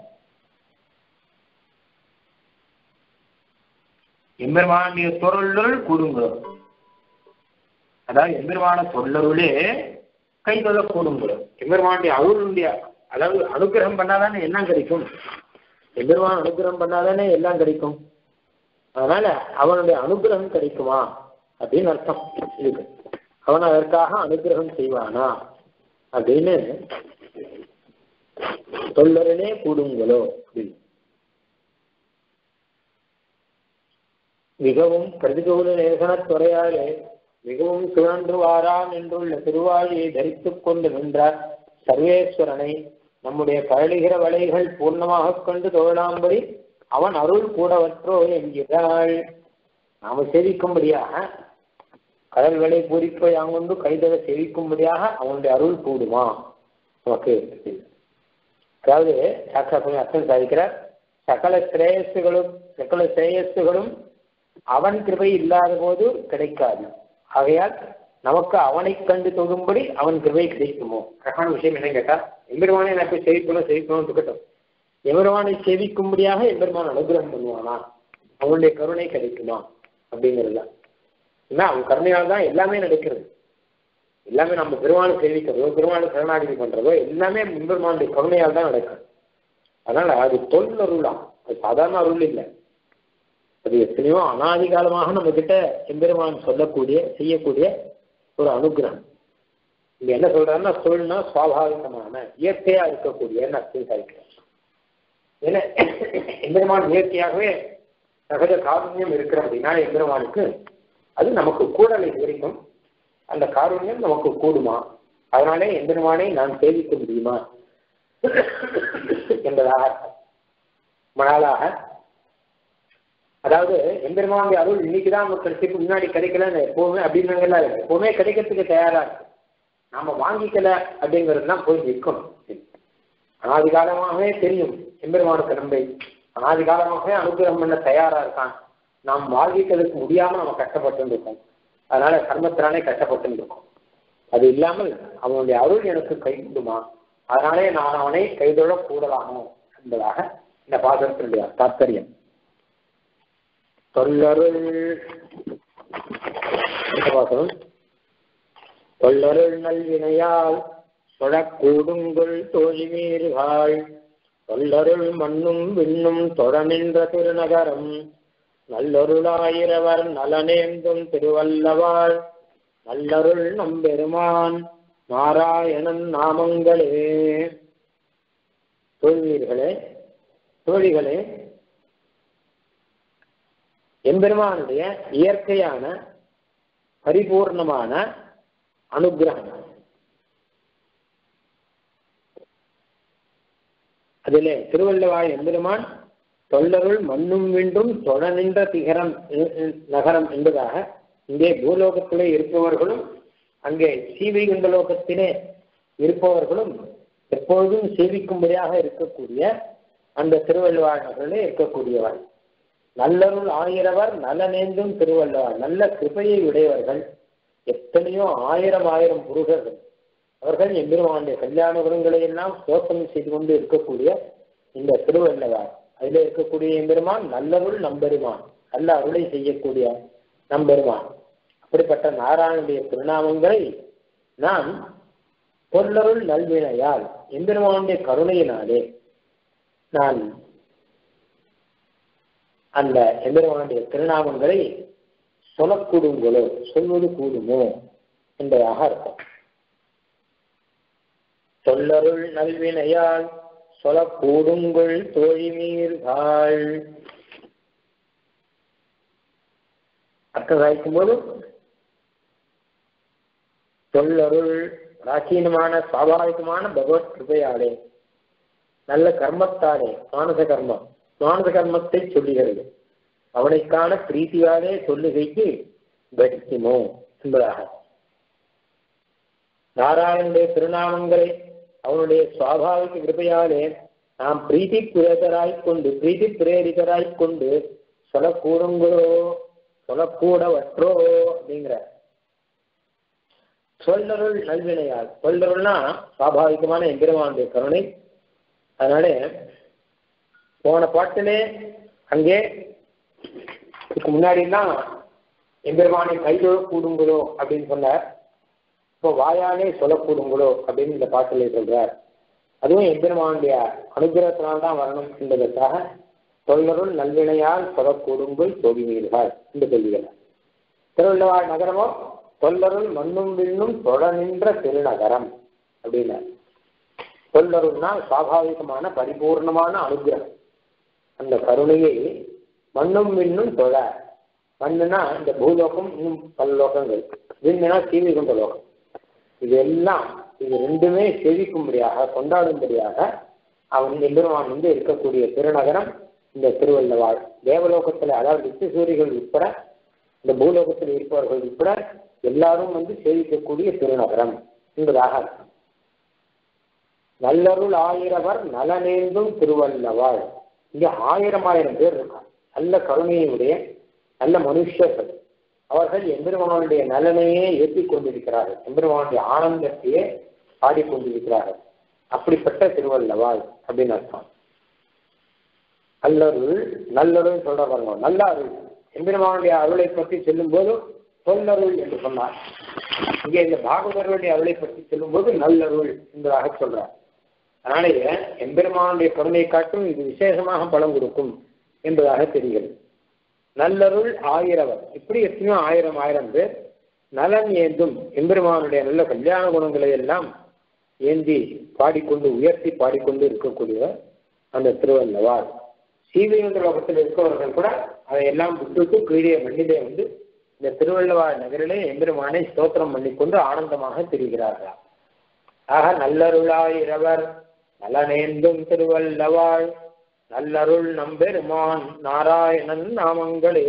எம்பெருமானுடைய பொருளுள் கூடுங்களோ அதாவது எம்பெருமான சொல்லருளே கைதொழ கூடுங்களோ எம்பெருமானுடைய அருளுடைய அதாவது அனுகிரகம் பண்ணாதானே எல்லாம் கிடைக்கும் எம்பெருமான் அனுகிரகம் பண்ணாதானே எல்லாம் கிடைக்கும் அதனால அவனுடைய அனுகிரகம் கிடைக்குமா அப்படின்னு அர்த்தம் இருக்கு அவன் அதற்காக அனுகிரகம் செய்வானா அப்படின்னு சொல்லரனே கூடுங்களோ அப்படின்னு மிகவும் பிரதிகூல நேசனத் துறையாலே மிகவும் சுழன்று வாரான் என்றுள்ள திருவாழியை தரித்துக் கொண்டு நின்றார் சர்வேஸ்வரனை நம்முடைய பழகுகிற வலைகள் பூர்ணமாக கொண்டு தொழலாம்படி அவன் அருள் கூடவற்றோ என்கிறாள் நாம சேவிக்கும்படியாக கடல் வேலை பூரிப்பை யாங்கொண்டு கைதழ சேவிக்கும்படியாக அவனுடைய அருள் கூடுமா நமக்கு அதாவது சாட்சா சுவாமி அர்த்தம் சாதிக்கிறார் சகல சிரேயஸுகளும் சகல சிரேயஸுகளும் அவன் கிருபை இல்லாத போது கிடைக்காது ஆகையால் நமக்கு அவனை கண்டு தொழும்படி அவன் கிருபை கிடைக்குமோ அழகான விஷயம் என்ன கேட்டா எம்பெருமானை எனக்கு சேவிக்கணும் சேவிக்கணும் இருக்கட்டும் எம்பெருமானை சேவிக்கும்படியாக எம்பெருமான் அனுகிரகம் பண்ணுவானா அவனுடைய கருணை கிடைக்குமா அப்படிங்கிறது தான் ஏன்னா அவன் கருணையால் தான் எல்லாமே நடக்கிறது எல்லாமே நம்ம பெருமானை சேவிக்கிறதோ பெருமானை சரணாகதி பண்றதோ எல்லாமே எம்பெருமானுடைய கருணையால் தான் நடக்கும் அதனால அது தொல் அருளாம் அது சாதாரண அருள் இல்லை அது எத்தனையோ அனாதி காலமாக நம்ம கிட்ட எம்பெருமான் சொல்லக்கூடிய செய்யக்கூடிய ஒரு அனுகிரகம் இங்க என்ன சொல்றாருன்னா சொல்னா சுவாபாவிகமான இயற்கையா இருக்கக்கூடிய அர்த்தம் சாதிக்கிறேன் ஏன்னா எம்பெருமான் இயற்கையாகவே சகஜ காருண்யம் இருக்கிற அப்படின்னா எம்பெருமானுக்கு அது நமக்கு கூடலை வரைக்கும் அந்த காருண்யம் நமக்கு கூடுமா அதனாலே எம்பெருமானை நான் சேவிக்க முடியுமா என்பதாக மணாலாக அதாவது எம்பெருமானுடைய அருள் இன்னைக்குதான் நமக்கு கிடைச்சிருக்கு முன்னாடி கிடைக்கலன்னு எப்பவுமே அப்படின்னு எல்லாம் இல்லை எப்பவுமே கிடைக்கிறதுக்கு தயாரா இருக்கு நாம வாங்கிக்கல அப்படிங்கிறது தான் போய் நிற்கும் அனாதி காலமாகவே தெரியும் எம்பெருமானுக்கு நம்பை அனாதி காலமாகவே அனுகிரகம் பண்ண தயாரா இருக்கான் நாம் வாழ்விக்கிறதுக்கு முடியாம நம்ம கஷ்டப்பட்டு இருக்கோம் அதனால கர்மத்தினாலே கஷ்டப்பட்டு இருக்கோம் அது இல்லாமல் அவனுடைய அருள் எனக்கு கைவிடுமா அதனாலே நான் அவனை கைதொழ கூடலாமோ என்பதாக இந்த பாசத்தினுடைய தாத்பரியம் தொல்லருள் பாசனம் தொல்லருள் நல்வினையால் தொழக்கூடுங்குள் தோழிமீறுகாள் தொல்லருள் மண்ணும் விண்ணும் தொடனின்ற திருநகரம் நல்லொருளாயிரவர் நலனேந்தும் திருவல்லவாள் நல்லருள் நம்பெருமான் நாராயணன் நாமங்களே தோல்வீர்களே தோழிகளே எம்பெருமானுடைய இயற்கையான பரிபூர்ணமான அனுகிரகம் அதிலே திருவள்ளுவாய் எம்பெருமான் தொல்லருள் மண்ணும் விண்டும் தொட நின்ற திகரம் நகரம் என்பதாக இங்கே பூலோகத்திலே இருப்பவர்களும் அங்கே சீவைகுண்ட லோகத்திலே இருப்பவர்களும் எப்பொழுதும் சேவிக்கும்படியாக இருக்கக்கூடிய அந்த திருவள்ளுவார் நகரிலே இருக்கக்கூடியவர் நல்லருள் ஆயிரவர் நலனேந்தும் திருவள்ளுவார் நல்ல கிருபையை உடையவர்கள் எத்தனையோ ஆயிரம் ஆயிரம் புருஷர்கள் அவர்கள் எம்பெருமானுடைய கல்யாண குணங்களை எல்லாம் சோசனம் செய்து கொண்டு இருக்கக்கூடிய இந்த திருவள்ளுவார் அதில் இருக்கக்கூடிய எம்பெருமான் நல்லருள் நம்பெருமான் நல்ல அருளை செய்யக்கூடிய நம்பெருமான் அப்படிப்பட்ட நாராயணுடைய திருநாமங்களை நான் பொருளருள் நல்வினையால் எம்பெருமானுடைய கருணையினாலே நான் அந்த எம்பெருமானுடைய திருநாமங்களை சொல்லக்கூடுங்களோ சொல்வது கூடுமோ என்பதாக இருக்கும் சொல்லருள் நல்வினையால் சொல்லக்கூடுங்கள் தோழிமீர்கள் அர்த்தம் சாய்க்கும் போது சொல்லருள் பிராச்சீனமான சுவாபாவிகமான பகவத் கிருபையாலே நல்ல கர்மத்தாலே மானச கர்மம் மானச கர்மத்தை சொல்லுகிறது அவனைக்கான பிரீத்தியாலே சொல்லுகைக்கு கடிக்குமோ என்பதாக நாராயணனுடைய திருநாமங்களை அவனுடைய சுவாபாவிக கிருபையாலே நாம் பிரீத்தி பிரேதராய்க் கொண்டு பிரீத்தி பிரேரிதராய்க் கொண்டு சொல்லக்கூடுங்களோ சொல்லக்கூடவற்றோ அப்படிங்கிற சொல்லருள் நல்வினையால் சொல்லருள்னா சுவாபாவிகமான எம்பெருமானுடைய கருணை அதனால போன பாட்டிலே அங்கே இதுக்கு முன்னாடிலாம் எம்பெருமானை கைதொழ கூடுங்களோ அப்படின்னு சொன்னார் இப்போ வாயாலே சொல்லக்கூடுங்களோ அப்படின்னு இந்த பாட்டிலே சொல்றார் அதுவும் எம்பெருமானுடைய அனுகிரகத்தினால்தான் வரணும் என்பதற்காக தொல்லருள் நல்வினையால் சொல்லக்கூடுங்கள் தொகுவீர்கள் என்று சொல்லுகிறார் திருவள்ளுவார் நகரமோ தொல்லருள் மண்ணும் விண்ணும் தொட நின்ற திருநகரம் அப்படின்னார் தொல்லருள்னா சுவாபாவிகமான பரிபூர்ணமான அனுகிரகம் அந்த கருணையை மண்ணும் விண்ணும் தொழ மண்ணுனா இந்த பூலோகம் இன்னும் பல லோகங்கள் விண்ணுனா சீவி கொண்ட லோகம் இது எல்லாம் இது ரெண்டுமே செழிக்கும்படியாக கொண்டாடும்படியாக அவன் எம்பெருமான் வந்து இருக்கக்கூடிய திருநகரம் இந்த திருவள்ளவாள் தேவலோகத்துல அதாவது நித்திசூரிகள் உட்பட இந்த பூலோகத்தில் இருப்பவர்கள் உட்பட எல்லாரும் வந்து சேவிக்கக்கூடிய திருநகரம் என்பதாக அர்த்தம் நல்லருள் ஆயிரவர் நலனேந்தும் திருவள்ளவாள் இங்க ஆயிரம் ஆயிரம் பேர் இருக்காங்க நல்ல கருணையுடைய நல்ல மனுஷர்கள் அவர்கள் எம்பெருமானுடைய நலனையே ஏற்றிக் கொண்டிருக்கிறார்கள் எம்பெருமானுடைய ஆனந்தத்தையே பாடிக்கொண்டிருக்கிறார்கள் அப்படிப்பட்ட திருவள்ளவாள் அப்படின்னு அர்த்தம் நல்லருள் நல்லருள் சொல்ற பாருங்க நல்ல அருள் எம்பெருமானுடைய அருளை பற்றி சொல்லும் போது சொல்லருள் என்று சொன்னார் இங்கே இந்த பாகவதர்களுடைய அருளை பற்றி சொல்லும் போது நல்லருள் என்பதாக சொல்றார் அதனாலேயே எம்பெருமானுடைய கருணை காட்டும் இது விசேஷமாக பலம் கொடுக்கும் என்பதாக தெரிகிறது நல்லருள் ஆயிரவர் இப்படி எத்தனையோ ஆயிரம் ஆயிரம் பேர் நலன் ஏந்தும் எம்பெருமானுடைய நல்ல கல்யாண குணங்களை எல்லாம் ஏந்தி பாடிக்கொண்டு உயர்த்தி பாடிக்கொண்டு இருக்கக்கூடியவர் அந்த திருவள்ளவார் சீவையுன்ற லோகத்தில் இருக்கவர்கள் கூட அதையெல்லாம் விட்டுட்டு கீழே மண்ணிலே வந்து இந்த திருவள்ளுவார் நகரிலே எம்பெருமானை ஸ்தோத்திரம் பண்ணிக்கொண்டு ஆனந்தமாக திரிகிறார்களாம் ஆக நல்லருளாயிரவர் நலனேந்தும் திருவல்லவாள் நல்லருள் நம்பெருமான் நாராயணன் நாமங்களே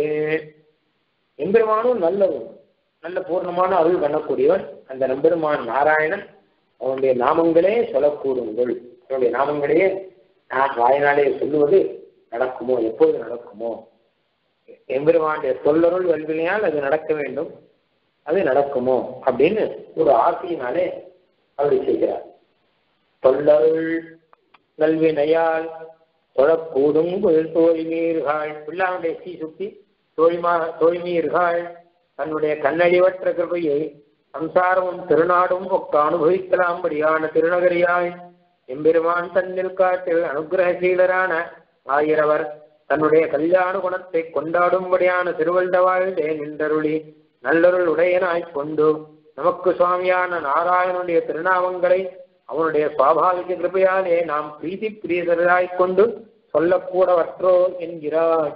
எம்பெருமானும் நல்லவன் நல்ல பூர்ணமான அருள் பண்ணக்கூடியவன் அந்த நம்பெருமான் நாராயணன் அவனுடைய நாமங்களே சொல்லக்கூடுங்கள் அவனுடைய நாமங்களையே நான் வாயினாலே சொல்லுவது நடக்குமோ எப்போது நடக்குமோ எம்பெருமானுடைய சொல்லருள் வல்வினையால் அது நடக்க வேண்டும் அது நடக்குமோ அப்படின்னு ஒரு ஆசையினாலே அப்படி செய்கிறார் தொல்லருள் நல்வினையால் தொழக்கூடும் தோழிமீர்கள் பிள்ளாவுடைய சீ சுத்தி தோழிமா தோழிமீர்கள் தன்னுடைய கண்ணழிவற்ற கிருபையை சம்சாரமும் திருநாடும் ஒக்க அனுபவிக்கலாம்படியான திருநகரியாய் எம்பெருமான் தன்னில் காட்டில் அனுகிரகசீலரான ஆயிரவர் தன்னுடைய கல்யாண குணத்தை கொண்டாடும்படியான திருவள்ளவாழ்ந்தே நின்றருளி நல்லருள் உடையனாய்க் கொண்டு நமக்கு சுவாமியான நாராயணனுடைய திருநாமங்களை அவனுடைய சுவாபாவிக கிருபையாலே நாம் பிரீதி பிரியதராய்க் கொண்டு சொல்லக்கூடவற்றோ என்கிறார்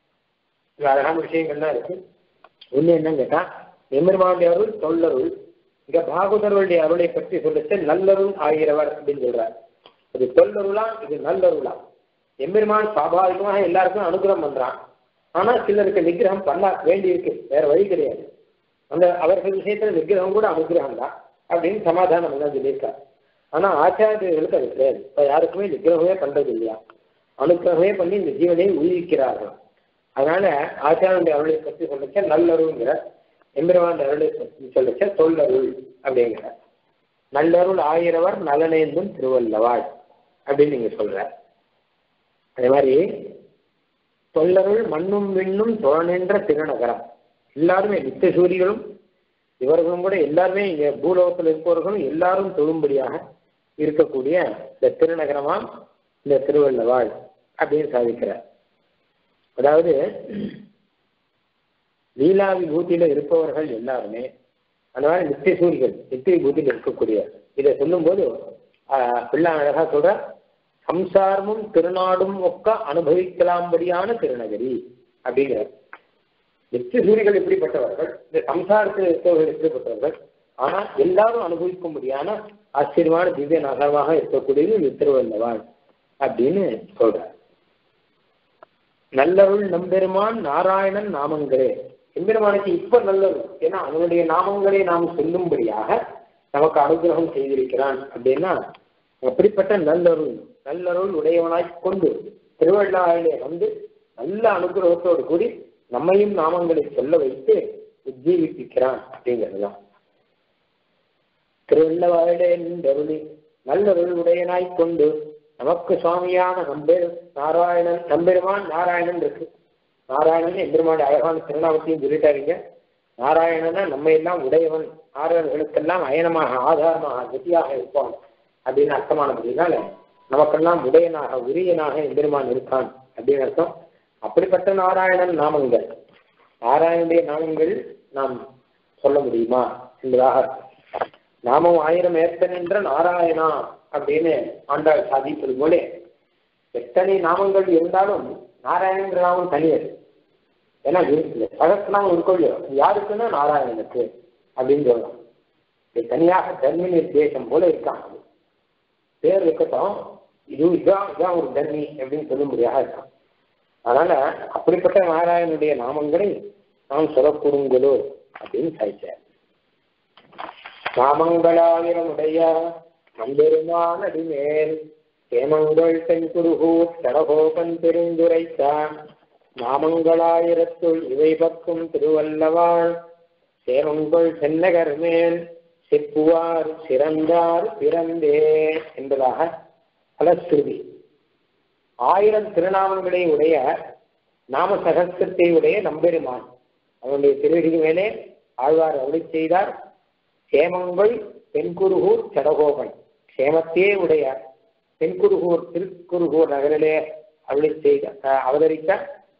இது அழகான விஷயங்கள்லாம் இருக்கு ஒண்ணு என்னன்னு கேட்டா எம்பெருமானுடைய அருள் தொல்லருள் இங்க பாகுதருடைய அருளை பற்றி சொல்லிச்சு நல்லருள் ஆகிறவர் அப்படின்னு சொல்றார் இது தொல்லருளா இது நல்லருளா எம்பெருமான் சுவாபாவிகமாக எல்லாருக்கும் அனுகிரகம் பண்றான் ஆனா சிலருக்கு நிகிரகம் பண்ண வேண்டி இருக்கு வேற வழி கிடையாது அந்த அவர்கள் விஷயத்துல நிகிரகம் கூட அனுகிரகம் தான் அப்படின்னு சமாதானம் எல்லாம் சொல்லியிருக்காரு ஆனா ஆச்சாரியர்களுக்கு அது கிடையாது இப்ப யாருக்குமே நிகிரகமே பண்றது இல்லையா அனுகிரகமே பண்ணி இந்த ஜீவனை உயிரிக்கிறார்கள் அதனால ஆச்சாரனுடைய அருளை பற்றி சொல்லச்ச நல்லருங்கிற எம்பெருமான் அருளை பற்றி சொல்லச்ச சொல்லருள் அப்படிங்கிற நல்லருள் ஆயிரவர் நலனேந்தும் திருவல்லவாள் அப்படின்னு நீங்க சொல்ற அதே மாதிரி தொல்லருள் மண்ணும் விண்ணும் தோழனென்ற திருநகரம் எல்லாருமே நித்தியசூரிகளும் இவர்களும் கூட எல்லாருமே இங்க பூலோகத்தில் இருப்பவர்களும் எல்லாரும் தொழும்படியாக இருக்கக்கூடிய இந்த திருநகரமாம் இந்த திருவள்ளவாள் அப்படின்னு சாதிக்கிறார் அதாவது லீலா விபூதியில இருப்பவர்கள் எல்லாருமே அந்த மாதிரி நித்திய சூரிகள் நித்திய விபூதியில் இருக்கக்கூடிய இதை சொல்லும்போது பிள்ளை அழகா சொல்ற சம்சாரமும் திருநாடும் ஒக்க அனுபவிக்கலாம்படியான திருநகரி அப்படிங்கிற நித்திய சூரிகள் எப்படிப்பட்டவர்கள் இந்த சம்சாரத்தில் இருப்பவர்கள் எப்படிப்பட்டவர்கள் ஆனா எல்லாரும் அனுபவிக்கும்படியான ஆச்சரியமான திவ்ய நகரமாக இருக்கக்கூடியது இந்த திருவள்ளவாள் அப்படின்னு சொல்றார் நல்லருள் நம்பெருமான் நாராயணன் நாமங்களே எம்பெருமானுக்கு இப்ப நல்லருள் ஏன்னா அவனுடைய நாமங்களை நாம் சொல்லும்படியாக நமக்கு அனுகிரகம் செய்திருக்கிறான் அப்படின்னா அப்படிப்பட்ட நல்லருள் நல்லருள் உடையவனாய் கொண்டு திருவள்ளாயிலே வந்து நல்ல அனுகிரகத்தோடு கூடி நம்மையும் நாமங்களை சொல்ல வைத்து உஜ்ஜீவிப்பிக்கிறான் அப்படிங்கிறதுதான் திருவள்ளவாயிலே நின்றருளி நல்லருள் உடையனாய் கொண்டு நமக்கு சுவாமியான நம்பெரு நாராயணன் நம்பெருமான் நாராயணன் இருக்கு நாராயணன் எம்பெருமானுடைய அழகான திருநாமத்தையும் சொல்லிட்டாருங்க நாராயணனா நம்ம எல்லாம் உடையவன் நாராயணர்களுக்கெல்லாம் அயனமாக ஆதாரமாக கதியாக இருப்பான் அப்படின்னு அர்த்தமானபடினால நமக்கெல்லாம் உடையனாக உரியனாக எம்பெருமான் இருக்கான் அப்படின்னு அர்த்தம் அப்படிப்பட்ட நாராயணன் நாமங்கள் நாராயணனுடைய நாமங்கள் நாம் சொல்ல முடியுமா என்பதாக நாமம் ஆயிரம் ஏற்பன் என்ற நாராயணா அப்படின்னு ஆண்டாள் சாதிப்பது போல எத்தனை நாமங்கள் இருந்தாலும் நாராயணன்ற நாமம் தனியது ஏன்னா சகஸ்நாமம் இருக்கொள்ளோ யாருக்குன்னா நாராயணனுக்கு அப்படின்னு சொல்லலாம் இது தனியாக தர்மி நிர்தேசம் போல இருக்கான் பேர் இருக்கட்டும் இது இதான் இதான் ஒரு தர்மி அப்படின்னு சொல்லும்படியாக இருக்கான் அதனால அப்படிப்பட்ட நாராயணனுடைய நாமங்களை நாம் சொல்லக்கூடுங்களோ அப்படின்னு சாய்ச்சார் நாமங்களாயிரமுடைய நம்பெருமான் அடிமேல் சேமங்கள் தென்குருகூர் சடகோபன் பெருந்துரைத்தான் நாமங்களாயிரத்துள் இவை பக்கும் திருவல்லவாள் சேமங்கள் சென்னகர் மேல் செப்புவார் சிறந்தார் பிறந்தே என்பதாக பலஸ்ருதி ஆயிரம் திருநாமங்களை உடைய நாம சகஸ்திரத்தை உடைய நம்பெருமான் அவனுடைய திருவடிக்கு மேலே ஆழ்வார் அருளி செய்தார் சேமங்கள் தென்குருகூர் சடகோபன் சேமத்தையே உடைய தென்குருகூர் திருக்குருகூர் நகரிலே அருளி செய்த அவதரித்த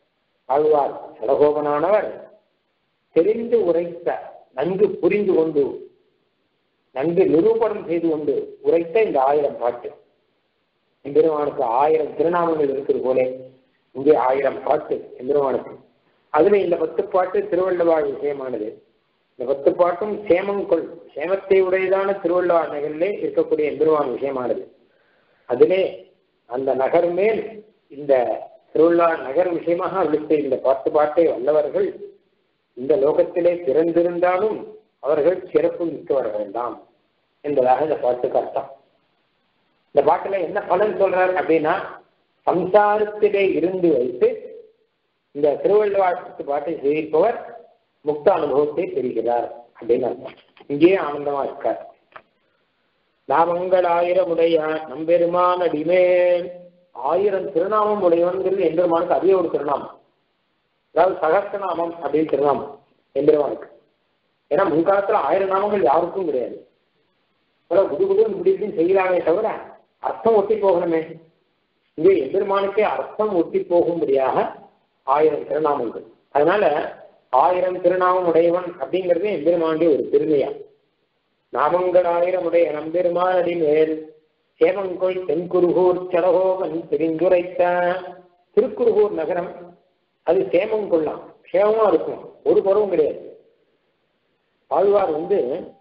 ஆழ்வார் சடகோபனானவர் தெரிந்து உரைத்த நன்கு புரிந்து கொண்டு நன்கு நிரூபணம் செய்து கொண்டு உரைத்த இந்த ஆயிரம் பாட்டு எம்பெருமானுக்கு ஆயிரம் திருநாமங்கள் இருக்கிறது போல இங்கே ஆயிரம் பாட்டு எம்பெருமானுக்கு அதுல இந்த பத்து பாட்டு திருவள்ளுவாழ் விஷயமானது இந்த பத்து பாட்டும் சேமங்கொள் சேமத்தை உடையதான திருவள்ளுவார் நகரிலே இருக்கக்கூடிய எம்பெருமான் விஷயமானது அதிலே அந்த நகர் மேல் இந்த திருவள்ளுவார் நகர் விஷயமாக அளித்த இந்த பாட்டு பாட்டை வல்லவர்கள் இந்த லோகத்திலே பிறந்திருந்தாலும் அவர்கள் சிறப்பு மிக்கவர்கள் தான் என்பதாக இந்த பாட்டுக்கு அர்த்தம் இந்த பாட்டுல என்ன பலன் சொல்றார் அப்படின்னா சம்சாரத்திலே இருந்து வைத்து இந்த திருவள்ளுவாட்டு பாட்டை செய்விப்பவர் முக்த அனுபவத்தை பெறுகிறார் அப்படின்னு அர்த்தம் இங்கேயே ஆனந்தமா இருக்கார் நாமங்கள் ஆயிரம் உடைய நம்பெருமான் அடிமேல் ஆயிரம் திருநாமம் உடையவன்கிறது எம்பெருமானுக்கு அதே ஒரு திருநாமம் அதாவது சகஸ்திரநாமம் அப்படின்னு திருநாமம் எம்பெருமானுக்கு ஏன்னா முன்காலத்துல ஆயிரம் நாமங்கள் யாருக்கும் கிடையாது அப்புறம் புது புது இப்படி இப்படின்னு செய்யலாமே தவிர அர்த்தம் ஒட்டி போகணுமே இங்கே எம்பெருமானுக்கே அர்த்தம் ஒட்டி போகும்படியாக ஆயிரம் திருநாமங்கள் அதனால ஆயிரம் திருநாமம் உடையவன் அப்படிங்கிறது எம்பெருமானுடைய ஒரு பெருமையா நாமங்கள் ஆயிரம் உடைய நம்பெருமான் அடிமேல் சேவங்கொள் தென்குருகூர் சடகோவன் தெரிந்துரைத்த திருக்குருகூர் நகரம் அது சேமங்கொள்ளலாம் சேமமா இருக்கும் ஒரு குறவும் கிடையாது ஆழ்வார் வந்து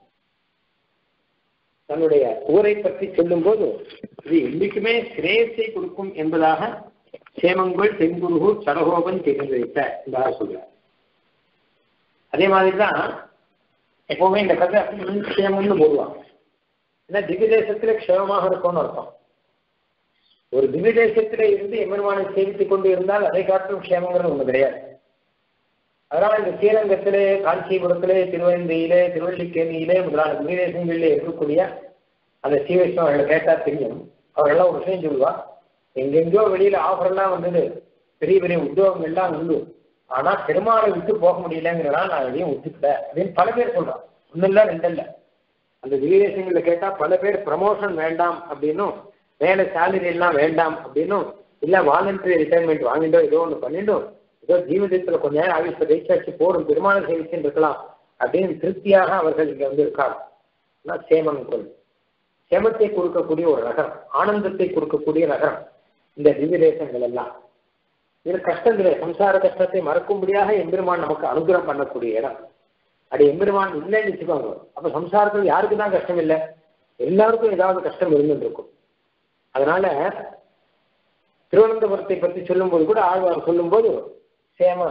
தன்னுடைய ஊரை பற்றி சொல்லும்போது இது என்றைக்குமே சிரேயத்தை கொடுக்கும் என்பதாக சேமங்கொள் தென்குருகூர் சடகோபன் தெரிந்து வைத்த என்பதாக சொல்றார் அதே மாதிரி தான் எப்பவுமே இந்த கதை க்ஷேமம்னு போடுவாங்க ஏன்னா திவ்ய தேசத்துல க்ஷேமமாக இருக்கும்னு அர்த்தம் ஒரு திவ்ய தேசத்திலே இருந்து எம்பெருமானை சேவித்துக் கொண்டு இருந்தால் அதை காட்டும் க்ஷேமங்கிறது ஒண்ணு கிடையாது அதனால இந்த ஸ்ரீரங்கத்திலே காஞ்சிபுரத்திலே திருவந்தியிலே திருவள்ளிக்கேணியிலே முதலான திவ்ய தேசங்களிலே இருக்கக்கூடிய அந்த ஸ்ரீவைஷ்ணவ அவர்களை கேட்டா தெரியும் அவர்கள்லாம் ஒரு விஷயம் சொல்லுவா எங்கெங்கயோ வெளியில ஆஃபர் எல்லாம் வந்தது பெரிய பெரிய உத்தியோகம் எல்லாம் உண்டு ஆனா பெருமாளை விட்டு போக முடியலங்கிறதா நான் எதையும் விட்டுக்கல அப்படின்னு பல பேர் சொல்றான் ஒன்னும் இல்ல ரெண்டு இல்ல அந்த விதேசங்கள்ல கேட்டா பல பேர் ப்ரமோஷன் வேண்டாம் அப்படின்னும் வேலை சேலரி எல்லாம் வேண்டாம் அப்படின்னும் இல்ல வாலண்டரி ரிட்டைர்மெண்ட் வாங்கிட்டோ ஏதோ ஒன்று பண்ணிட்டோம் ஏதோ ஜீவிதத்துல கொஞ்ச நேரம் ஆஃபீஸ்ல ரீசார்ஜ் போடும் பெருமாளை சேவிச்சுன்னு இருக்கலாம் அப்படின்னு திருப்தியாக அவர்கள் இங்க வந்து இருக்காங்க சேமன் கொள் சேமத்தை கொடுக்கக்கூடிய ஒரு நகரம் ஆனந்தத்தை கொடுக்கக்கூடிய நகரம் இந்த திவ்ய தேசங்கள் எல்லாம் இது கஷ்டம் கிடையாது சம்சார கஷ்டத்தை மறக்கும்படியாக எம்பெருமான் நமக்கு அனுகிரகம் பண்ணக்கூடிய இடம் அது எம்பெருமான் இல்லைன்னு வச்சுக்கோங்க அப்ப சம்சாரத்தில் யாருக்கு தான் கஷ்டம் இல்லை எல்லாருக்கும் ஏதாவது கஷ்டம் இருந்துட்டு இருக்கும் அதனால திருவனந்தபுரத்தை பற்றி சொல்லும்போது கூட ஆழ்வார் சொல்லும்போது சேம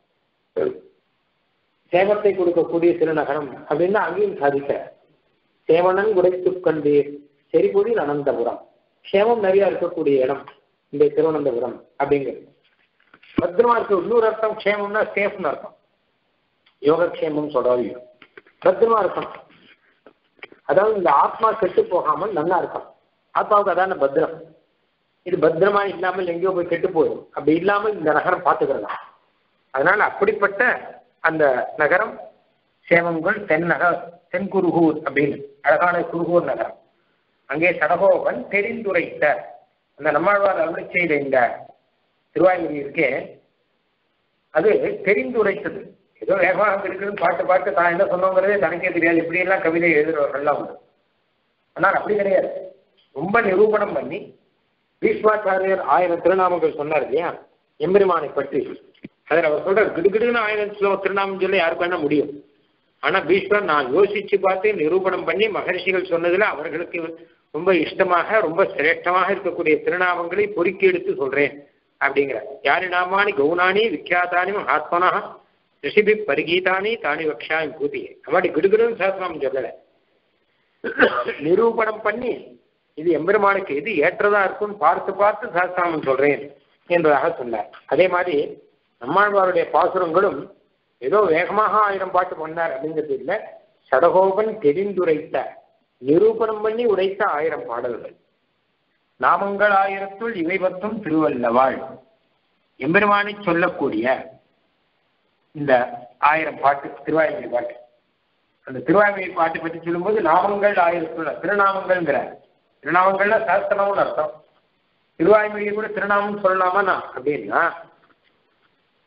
சேமத்தை கொடுக்கக்கூடிய திருநகரம் அப்படின்னு அங்கேயும் சாதிக்க சேவனன் உடைத்து கண்டீர் செறிபொழில் அனந்தபுரம் சேமம் நிறைய இருக்கக்கூடிய இடம் இந்த திருவனந்தபுரம் அப்படிங்கிறது பத்திரமா இருக்கு இன்னொரு அர்த்தம் க்ஷேமம்னா சேஃப்னு அர்த்தம் யோகக்ஷேமம் சொல்றாங்க பத்திரமா இருக்கும் அதாவது இந்த ஆத்மா கெட்டு போகாமல் நல்லா இருக்கும் ஆத்மாவுக்கு அதான பத்திரம் இது பத்திரமா இல்லாமல் எங்கேயோ போய் கெட்டு போயிடும் அப்படி இல்லாமல் இந்த நகரம் பார்த்துக்கிறதா அதனால அப்படிப்பட்ட அந்த நகரம் சேவங்கல் தென் நகர் தென் குருகூர் அப்படின்னு அழகான குருகூர் நகரம் அங்கே சடகோபன் தெரிந்துரைத்த அந்த நம்மாழ்வார் அருளை செய்த இந்த திருவாய்மொழி இருக்கே அது தெரிந்துரைத்தது ஏதோ வேகமாக இருக்குதுன்னு பாட்டு பாட்டு தான் என்ன சொன்னோங்கிறதே தனக்கே தெரியாது இப்படியெல்லாம் கவிதை எழுதுறவர்கள்லாம் உண்டு ஆனால் அப்படி கிடையாது ரொம்ப நிரூபணம் பண்ணி பீஷ்மாச்சாரியர் ஆயிரம் திருநாமங்கள் சொன்னார் இல்லையா எம்பெருமானை பற்றி அதில் அவர் சொல்ற கிடுகிடுன்னு ஆயிரம் ஸ்லோ திருநாமம் சொல்ல யாருக்கு வேணா முடியும் ஆனா பீஷ்மர் நான் யோசிச்சு பார்த்து நிரூபணம் பண்ணி மகர்ஷிகள் சொன்னதுல அவர்களுக்கு ரொம்ப இஷ்டமாக ரொம்ப சிரேஷ்டமாக இருக்கக்கூடிய திருநாமங்களை பொறுக்கி எடுத்து சொல்றேன் அப்படிங்கிற யானி நாமானி கௌனானி விக்யாத்தானி மகாத்மனா ரிஷிபி பரிகீதானி தானி வக்ஷாமி பூதியே அப்படி கிடுகிடுன்னு சாஸ்திரம் சொல்லலை நிரூபணம் பண்ணி இது எம்பெருமானுக்கு எது ஏற்றதா இருக்கும்னு பார்த்து பார்த்து சாஸ்திராமன் சொல்றேன் என்பதாக சொன்னார் அதே மாதிரி நம்மாழ்வாருடைய பாசுரங்களும் ஏதோ வேகமாக ஆயிரம் பாட்டு பண்ணார் அப்படிங்கிறது இல்லை சடகோபன் தெரிந்துரைத்த நிரூபணம் பண்ணி உரைத்த ஆயிரம் பாடல்கள் நாமங்கள் ஆயிரத்துள் இவை பத்தும் திருவல்லவாள் எம்பெருமானை சொல்லக்கூடிய இந்த ஆயிரம் பாட்டு திருவாய்மொழி பாட்டு அந்த திருவாய்மொழி பாட்டு பற்றி சொல்லும்போது நாமங்கள் ஆயிரத்துள்ள திருநாமங்கள்ங்கிற திருநாமங்கள்ல சாஸ்திரம்னு அர்த்தம் திருவாய்மொழியை கூட திருநாமம் சொல்லலாமா நான் அப்படின்னா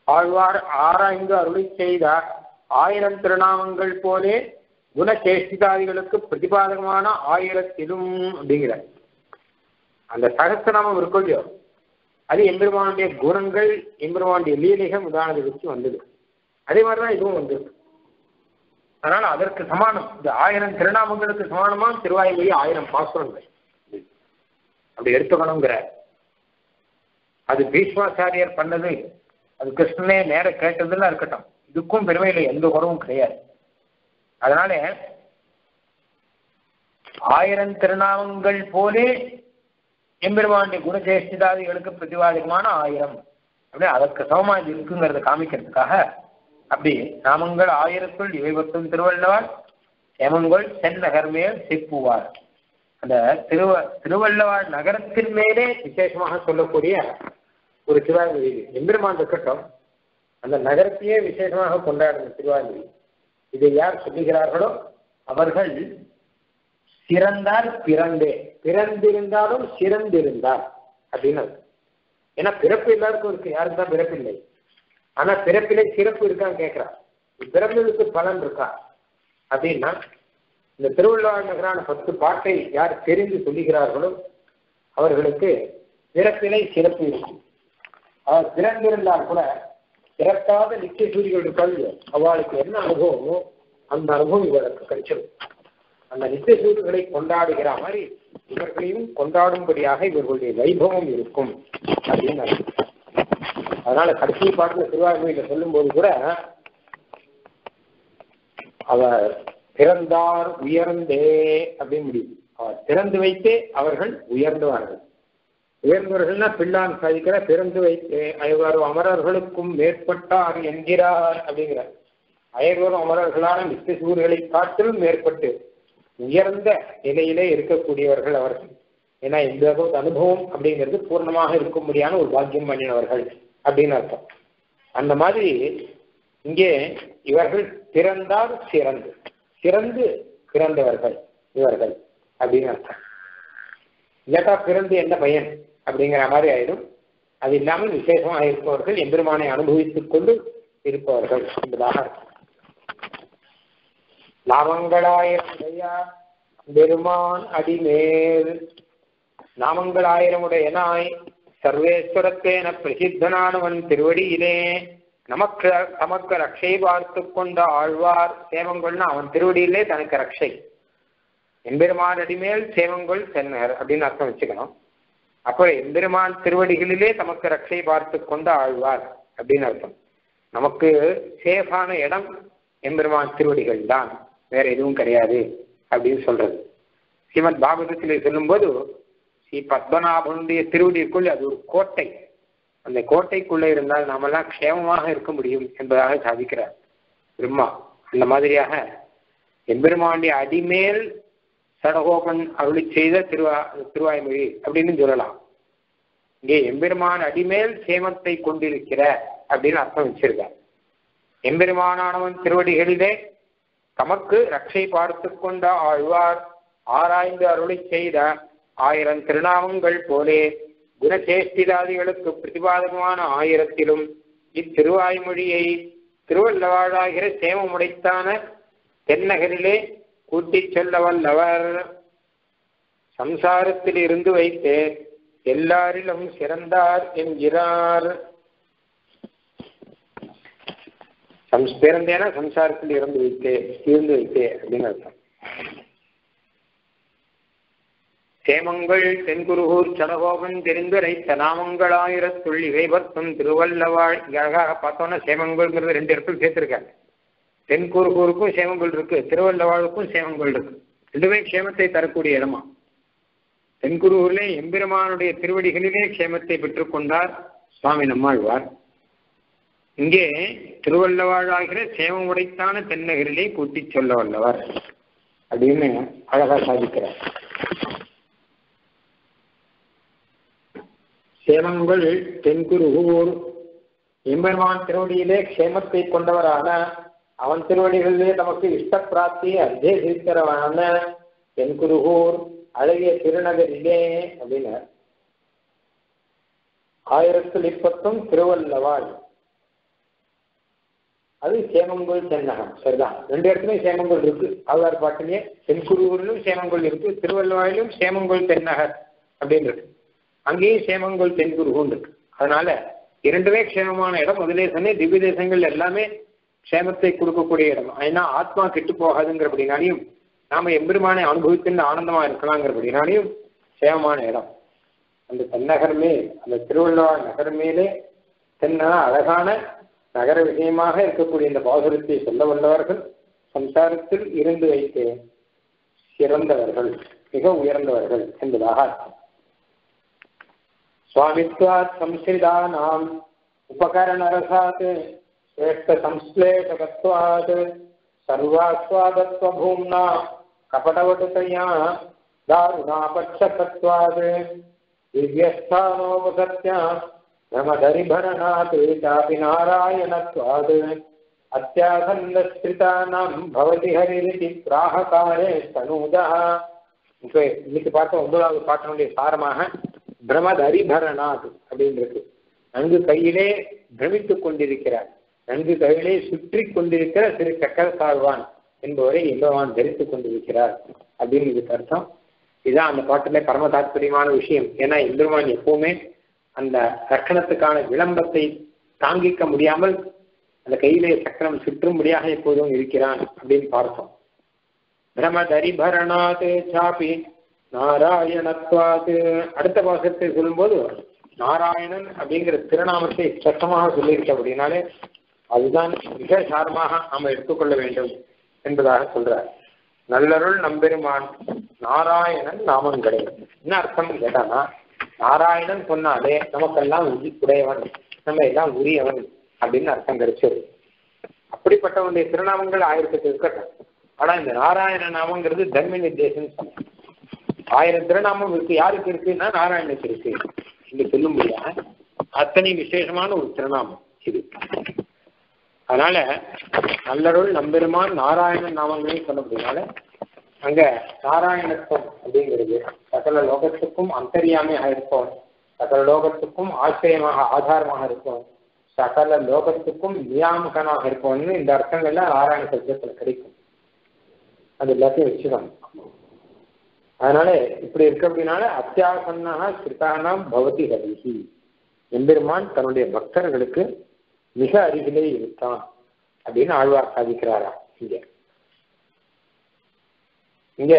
ஆழ்வார் ஆராய்ந்து அருளி செய்த ஆயிரம் திருநாமங்கள் போலே குணசேஷிதாதிகளுக்கு பிரதிபாதகமான ஆயிரத்திலும் அப்படிங்கிற அந்த சகஸ்திரநாமம் இருக்கும் இல்லையோ அது எம்பெருமானுடைய குணங்கள் எம்பெருமானுடைய லீலைகள் உதாரணத்தை வச்சு வந்தது அதே மாதிரிதான் இதுவும் வந்திருக்கு அதனால அதற்கு சமானம் இந்த ஆயிரம் திருநாமங்களுக்கு சமானமா திருவாய்மொழி ஆயிரம் பாசுரங்கள் அப்படி எடுத்துக்கணுங்கிற அது பீஷ்மாச்சாரியர் பண்ணது அது கிருஷ்ணனே நேர கேட்டதெல்லாம் இருக்கட்டும் இதுக்கும் பெருமையில எந்த குறவும் கிடையாது அதனால ஆயிரம் திருநாமங்கள் போலே எம்பெருமானுடைய குணஜேஷ்டிதாதிகளுக்கு பிரதிவாதகமான ஆயிரம் அப்படி அதற்கு சமமா இது இருக்குங்கிறத காமிக்கிறதுக்காக அப்படி நாமங்கள் ஆயிரத்துள் இவை பத்தும் திருவள்ளுவர் ஏமங்கொள் செந்நகர் மேல் சிப்புவார் அந்த திருவ திருவள்ளுவர் நகரத்தின் மேலே விசேஷமாக சொல்லக்கூடிய ஒரு திருவாய்மொழி இது எம்பெருமான் இருக்கட்டும் அந்த நகரத்தையே விசேஷமாக கொண்டாடுற திருவாய்மொழி இதை யார் சொல்லுகிறார்களோ அவர்கள் சிறந்தார் பிறந்தே பிறந்திருந்தாலும் சிறந்திருந்தார் அப்படின்னு ஏன்னா பிறப்பு எல்லாருக்கும் இருக்கு யாருக்கு தான் பிறப்பு இல்லை ஆனா பிறப்பிலே சிறப்பு இருக்கான்னு கேட்கிறார் பிறந்ததுக்கு பலன் இருக்கா அப்படின்னா இந்த திருவள்ளுவர் நகரான பத்து பாட்டை யார் தெரிந்து சொல்லுகிறார்களோ அவர்களுக்கு பிறப்பிலே சிறப்பு இருக்கும் அவர் பிறந்திருந்தால் கூட பிறக்காத நித்திய சூரியர்கள் இருக்காள் அவளுக்கு என்ன அனுபவமோ அந்த அனுபவம் இவருக்கு கிடைச்சிடும் அந்த நித்திய சூரியர்களை கொண்டாடுகிற மாதிரி இவர்களையும் கொண்டாடும்படியாக இவர்களுடைய வைபவம் இருக்கும் அப்படின்னு அதனால கடைசி பாட்டுல திருவாரூரில் சொல்லும் போது கூட அவர் பிறந்தார் உயர்ந்தே அப்படின்னு முடியும் அவர் பிறந்து வைத்தே அவர்கள் உயர்ந்தவார்கள் உயர்ந்தவர்கள்னா பிள்ளான் சாதிக்கிற பிறந்து வைத்தே அயர்வரும் அமரர்களுக்கும் மேற்பட்டார் என்கிறார் அப்படிங்கிறார் அயர்வரும் அமரர்களான நித்திய சூரியர்களை காட்டிலும் மேற்பட்டு உயர்ந்த நிலையிலே இருக்கக்கூடியவர்கள் அவர்கள் ஏன்னா இந்த அனுபவம் அப்படிங்கிறது பூர்ணமாக இருக்கும்படியான ஒரு பாக்கியம் பண்ணினவர்கள் அப்படின்னு அர்த்தம் அந்த மாதிரி இங்கே இவர்கள் பிறந்தால் சிறந்து சிறந்து பிறந்தவர்கள் இவர்கள் அப்படின்னு அர்த்தம் இல்லாட்டா பிறந்து என்ன பயன் அப்படிங்கிற மாதிரி ஆயிடும் அது இல்லாமல் விசேஷமாக இருப்பவர்கள் எம்பெருமானை அனுபவித்துக் கொண்டு இருப்பவர்கள் என்பதாக அர்த்தம் நாமங்களாயிரம் ஐயா பெருமான் அடிமேல் நாமங்களாயிரமுடைய நாய் சர்வேஸ்வரத்தேன பிரசித்தனானவன் திருவடியிலே நமக்கு தமக்கு ரட்சை பார்த்து கொண்ட ஆழ்வார் சேவங்கொள்னா அவன் திருவடியிலே தனக்கு ரட்சை எம்பெருமான் அடிமேல் சேவங்கொள் சென்னர் அப்படின்னு அர்த்தம் வச்சுக்கணும் அப்போ எம்பெருமான் திருவடிகளிலே தமக்கு ரட்சை பார்த்து கொண்ட ஆழ்வார் அப்படின்னு அர்த்தம் நமக்கு சேஃபான இடம் எம்பெருமான் திருவடிகள் தான் வேற எதுவும் கிடையாது அப்படின்னு சொல்றது ஸ்ரீமத் பாகவதத்தில் சொல்லும்போது ஸ்ரீ பத்மநாபனுடைய திருவடிக்குள் அது ஒரு கோட்டை அந்த கோட்டைக்குள்ள இருந்தால் நாமெல்லாம் க்ஷேமமாக இருக்க முடியும் என்பதாக சாதிக்கிறார் பிரம்மா அந்த மாதிரியாக எம்பெருமானுடைய அடிமேல் சடகோபன் அருளி செய்த திருவா திருவாய்மொழி அப்படின்னு சொல்லலாம் இங்கே எம்பெருமான் அடிமேல் சேமத்தை கொண்டிருக்கிற அப்படின்னு அர்த்தம் வச்சிருக்கார் எம்பெருமானானவன் திருவடிகளிலே தமக்கு ரட்சை பார்த்து கொண்ட ஆழ்வார் ஆராய்ந்து அருளி செய்த ஆயிரம் திருநாமங்கள் போலே குணசேஷ்டிதாதிகளுக்கு பிரதிபாதகமான ஆயிரத்திலும் இத்திருவாய்மொழியை திருவள்ளவாழாகிற சேமமுடைத்தான தென்னகரிலே கூட்டிச் சொல்ல வல்லவர் சம்சாரத்தில் இருந்து வைத்து எல்லாரிலும் சிறந்தார் என்கிறார் பிறந்தேனா சம்சாரத்தில் இருந்து வைத்தே இருந்து வைத்தே அப்படின்னு அர்த்தம் சேமங்கள் தென்குருகூர் சடகோபன் தெரிந்துரைத்த நாமங்களாயிரத்துள் இவை பத்தும் திருவள்ளவாழ் அழகாக பார்த்தோன்னா சேமங்கள்ங்கிறது ரெண்டு இடத்துல சேர்த்திருக்காங்க தென்குருகூருக்கும் சேமங்கள் இருக்கு திருவள்ளவாழுக்கும் சேமங்கள் இருக்கு ரெண்டுமே க்ஷேமத்தை தரக்கூடிய இடமா தென்குருகூரிலே எம்பெருமானுடைய திருவடிகளிலே க்ஷேமத்தை பெற்றுக்கொண்டார் சுவாமி நம்மாழ்வார் இங்கே திருவள்ளவாழாகிற சேமம் உடைத்தான தென்னகரிலே கூட்டிச் சொல்ல வல்லவர் அப்படின்னு அழகா சாதிக்கிறார் சேமங்கள் தென்குருகூர் எம்பெருமான் திருவடியிலே க்ஷேமத்தை கொண்டவரான அவன் திருவடிகளிலே நமக்கு இஷ்ட பிராப்தி அத்தியசித்தரவான தென்குருகூர் அழகிய திருநகரிலே அப்படின்னார் ஆயிரத்தில் இப்பத்தும் திருவள்ளவாள் அது சேமங்கோல் தென்னகம் சரிதான் ரெண்டு இடத்துலயும் சேமங்கோல் இருக்கு ஆழ்வார் பாட்டிலேயே தென்குருவூரிலும் சேமங்கோல் இருக்கு திருவள்ளுவாயிலும் சேமங்கோல் தென்னகர் அப்படின்னு இருக்கு அங்கேயும் சேமங்கோல் தென்குருகூன் இருக்கு அதனால இரண்டுமே க்ஷேமமான இடம் முதலே சொன்னேன் திவ்ய தேசங்கள் எல்லாமே க்ஷேமத்தை கொடுக்கக்கூடிய இடம் ஏன்னா ஆத்மா கெட்டு போகாதுங்கிறபடினாலையும் நாம எம்பெருமானை அனுபவித்து ஆனந்தமா இருக்கலாங்கிறபடினாலையும் க்ஷேமமான இடம் அந்த தென்னகர் மேல் அந்த திருவள்ளுவர் நகர் மேலே தென்ன அழகான நகர விஷயமாக இருக்கக்கூடிய இந்த பாசுரத்தை சொல்ல வல்லவர்கள் சம்சாரத்தில் இருந்து வைத்து சிறந்தவர்கள் மிக உயர்ந்தவர்கள் என்பதாக அர்த்தம் சுவாமித்வாத் சம்ஸ்கிருதானாம் உபகரணரசாத் சிரேஷ்ட சம்ஸ்லேஷகத்வாத் சர்வாஸ்வாதத்வபூம்னா கபடவடுதையா தாருணாபட்சகத்வாத் दिव्यस्थानोपसत्य भ्रमधरिभरणात् चापि नारायणत्वात् अत्यासन्दस्थितानां भवति हरिरिति प्राहकारे स्तनूदः இப்போ இன்னைக்கு பார்த்த ஒன்பதாவது பாட்டினுடைய சாரமாக பிரமதரிபரணாத் அப்படின்னு இருக்கு நன்கு கையிலே பிரமித்துக் கொண்டிருக்கிறார் நன்கு கையிலே சுற்றி கொண்டிருக்கிற திரு சக்கர சாழ்வான் என்பவரை எல்லோவான் தரித்துக் கொண்டிருக்கிறார் அப்படின்னு இதுக்கு அர்த்தம் இதுதான் அந்த பாட்டுல பரம தாத்பரியமான விஷயம் ஏன்னா எம்பெருமான் எப்பவுமே அந்த ரக்கணத்துக்கான விளம்பத்தை தாங்கிக்க முடியாமல் அந்த கையிலே சக்கரம் சுற்றும்படியாக எப்போதும் இருக்கிறான் அப்படின்னு பார்த்தோம் பிரமதரிபரணாத் சாப்பி நாராயணத்வாத் அடுத்த பாசத்தை சொல்லும்போது நாராயணன் அப்படிங்கிற திருநாமத்தை சட்டமாக சொல்லியிருக்க அப்படின்னாலே அதுதான் மிக சாரமாக நாம் எடுத்துக்கொள்ள வேண்டும் என்பதாக சொல்றார் நல்லருள் நம்பெருமான் நாராயணன் நாமம் கிடையாது என்ன அர்த்தம் கேட்டானா நாராயணன் சொன்னாலே நமக்கெல்லாம் உரி- உடையவன் நம்ம எல்லாம் உரியவன் அப்படின்னு அர்த்தம் கிடைச்சது அப்படிப்பட்டவனுடைய திருநாமங்கள் ஆயிரத்துக்கு இருக்கட்டும் ஆனா இந்த நாராயண நாமங்கிறது தர்ம நிர்தேசம் ஆயிரம் திருநாமம் இருக்கு யாருக்கு இருக்குன்னா நாராயணனுக்கு இருக்கு இங்க சொல்லும்படியா அத்தனை விசேஷமான ஒரு திருநாமம் இது அதனால நல்லருள் நம்பெருமான் நாராயணன் நாமங்களையும் சொல்லப்படுறதுனால அங்க நாராயணத்துவம் அப்படிங்கிறது சகல லோகத்துக்கும் அந்தரியாமையாக இருக்கும் சகல லோகத்துக்கும் ஆசிரியமாக ஆதாரமாக இருக்கும் சகல லோகத்துக்கும் நியாமகனாக இருக்கும்னு இந்த அர்த்தங்கள்லாம் நாராயண சப்தத்துல கிடைக்கும் அது எல்லாத்தையும் வச்சுக்கணும் அதனால இப்படி இருக்க அப்படின்னால அத்தியாசன்னா ஸ்ருதானாம் பவதி ஹரிஹி எம்பெருமான் தன்னுடைய பக்தர்களுக்கு மிக அருகிலே இருக்கான் அப்படின்னு ஆழ்வார் சாதிக்கிறாரா இங்க இங்க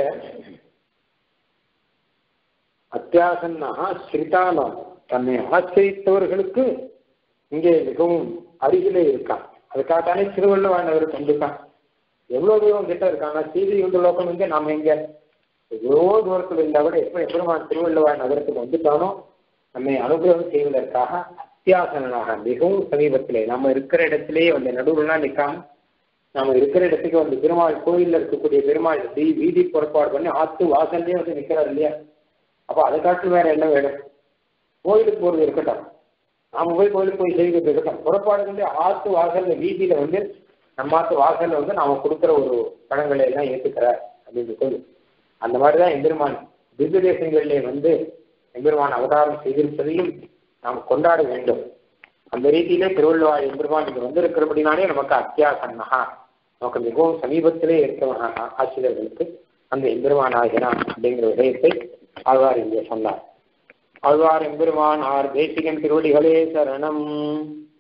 அத்தியாசன்னா ஸ்ரிதானாம் தன்னை ஆச்சரித்தவர்களுக்கு இங்கே மிகவும் அருகிலே இருக்கான் அதுக்காக தானே திருவள்ளுவர் நகருக்கு வந்திருக்கான் எவ்வளவு தூரம் கிட்ட இருக்கான்னா சீதை உண்டு லோகம் இங்க நாம எங்க எவ்வளோ தூரத்தில் இருந்தா கூட எப்ப எப்பெருமான் திருவள்ளுவர் நகரத்துக்கு வந்துட்டானோ நம்மை அனுகிரகம் செய்வதற்காக அத்தியாசனாக மிகவும் சமீபத்திலே நம்ம இருக்கிற இடத்திலேயே வந்து நடுவுலாம் நிற்காம நாம இருக்கிற இடத்துக்கு வந்து பெருமாள் கோயில்ல இருக்கக்கூடிய பெருமாள் வீ- வீதி புறப்பாடு பண்ணி ஆத்து வாசல்லே வந்து நிக்கிறார் இல்லையா அப்ப அதை காட்டு வேற என்ன வேணும் கோயிலுக்கு போறது இருக்கட்டும் நாம போய் கோயிலுக்கு போய் செய்கிறது இருக்கட்டும் புறப்பாடு வந்து ஆத்து வாசல்ல வீதியில வந்து நம்ம ஆத்து வாசல்ல வந்து நாம கொடுக்குற ஒரு பழங்களை எல்லாம் ஏத்துக்கிறார் அப்படின்னு சொல்லி அந்த மாதிரிதான் எம்பெருமான் திவ்ய தேசங்களிலே வந்து எம்பெருமான் அவதாரம் செய்திருப்பதையும் நாம் கொண்டாட வேண்டும் அந்த ரீதியிலே திருவள்ளுவர் எம்பெருமான் இங்கு வந்திருக்கிறபடினாலே நமக்கு அத்தியாசன்னகா நமக்கு மிகவும் சமீபத்திலே இருக்கிறவனாக ஆசிரியர்களுக்கு அந்த எம்பெருமான் ஆகிறான் அப்படிங்கிற விஷயத்தை ஆழ்வார் இங்கே சொன்னார் ஆழ்வார் எம்பெருமான் ஆர் தேசிகன் திருவடிகளே சரணம்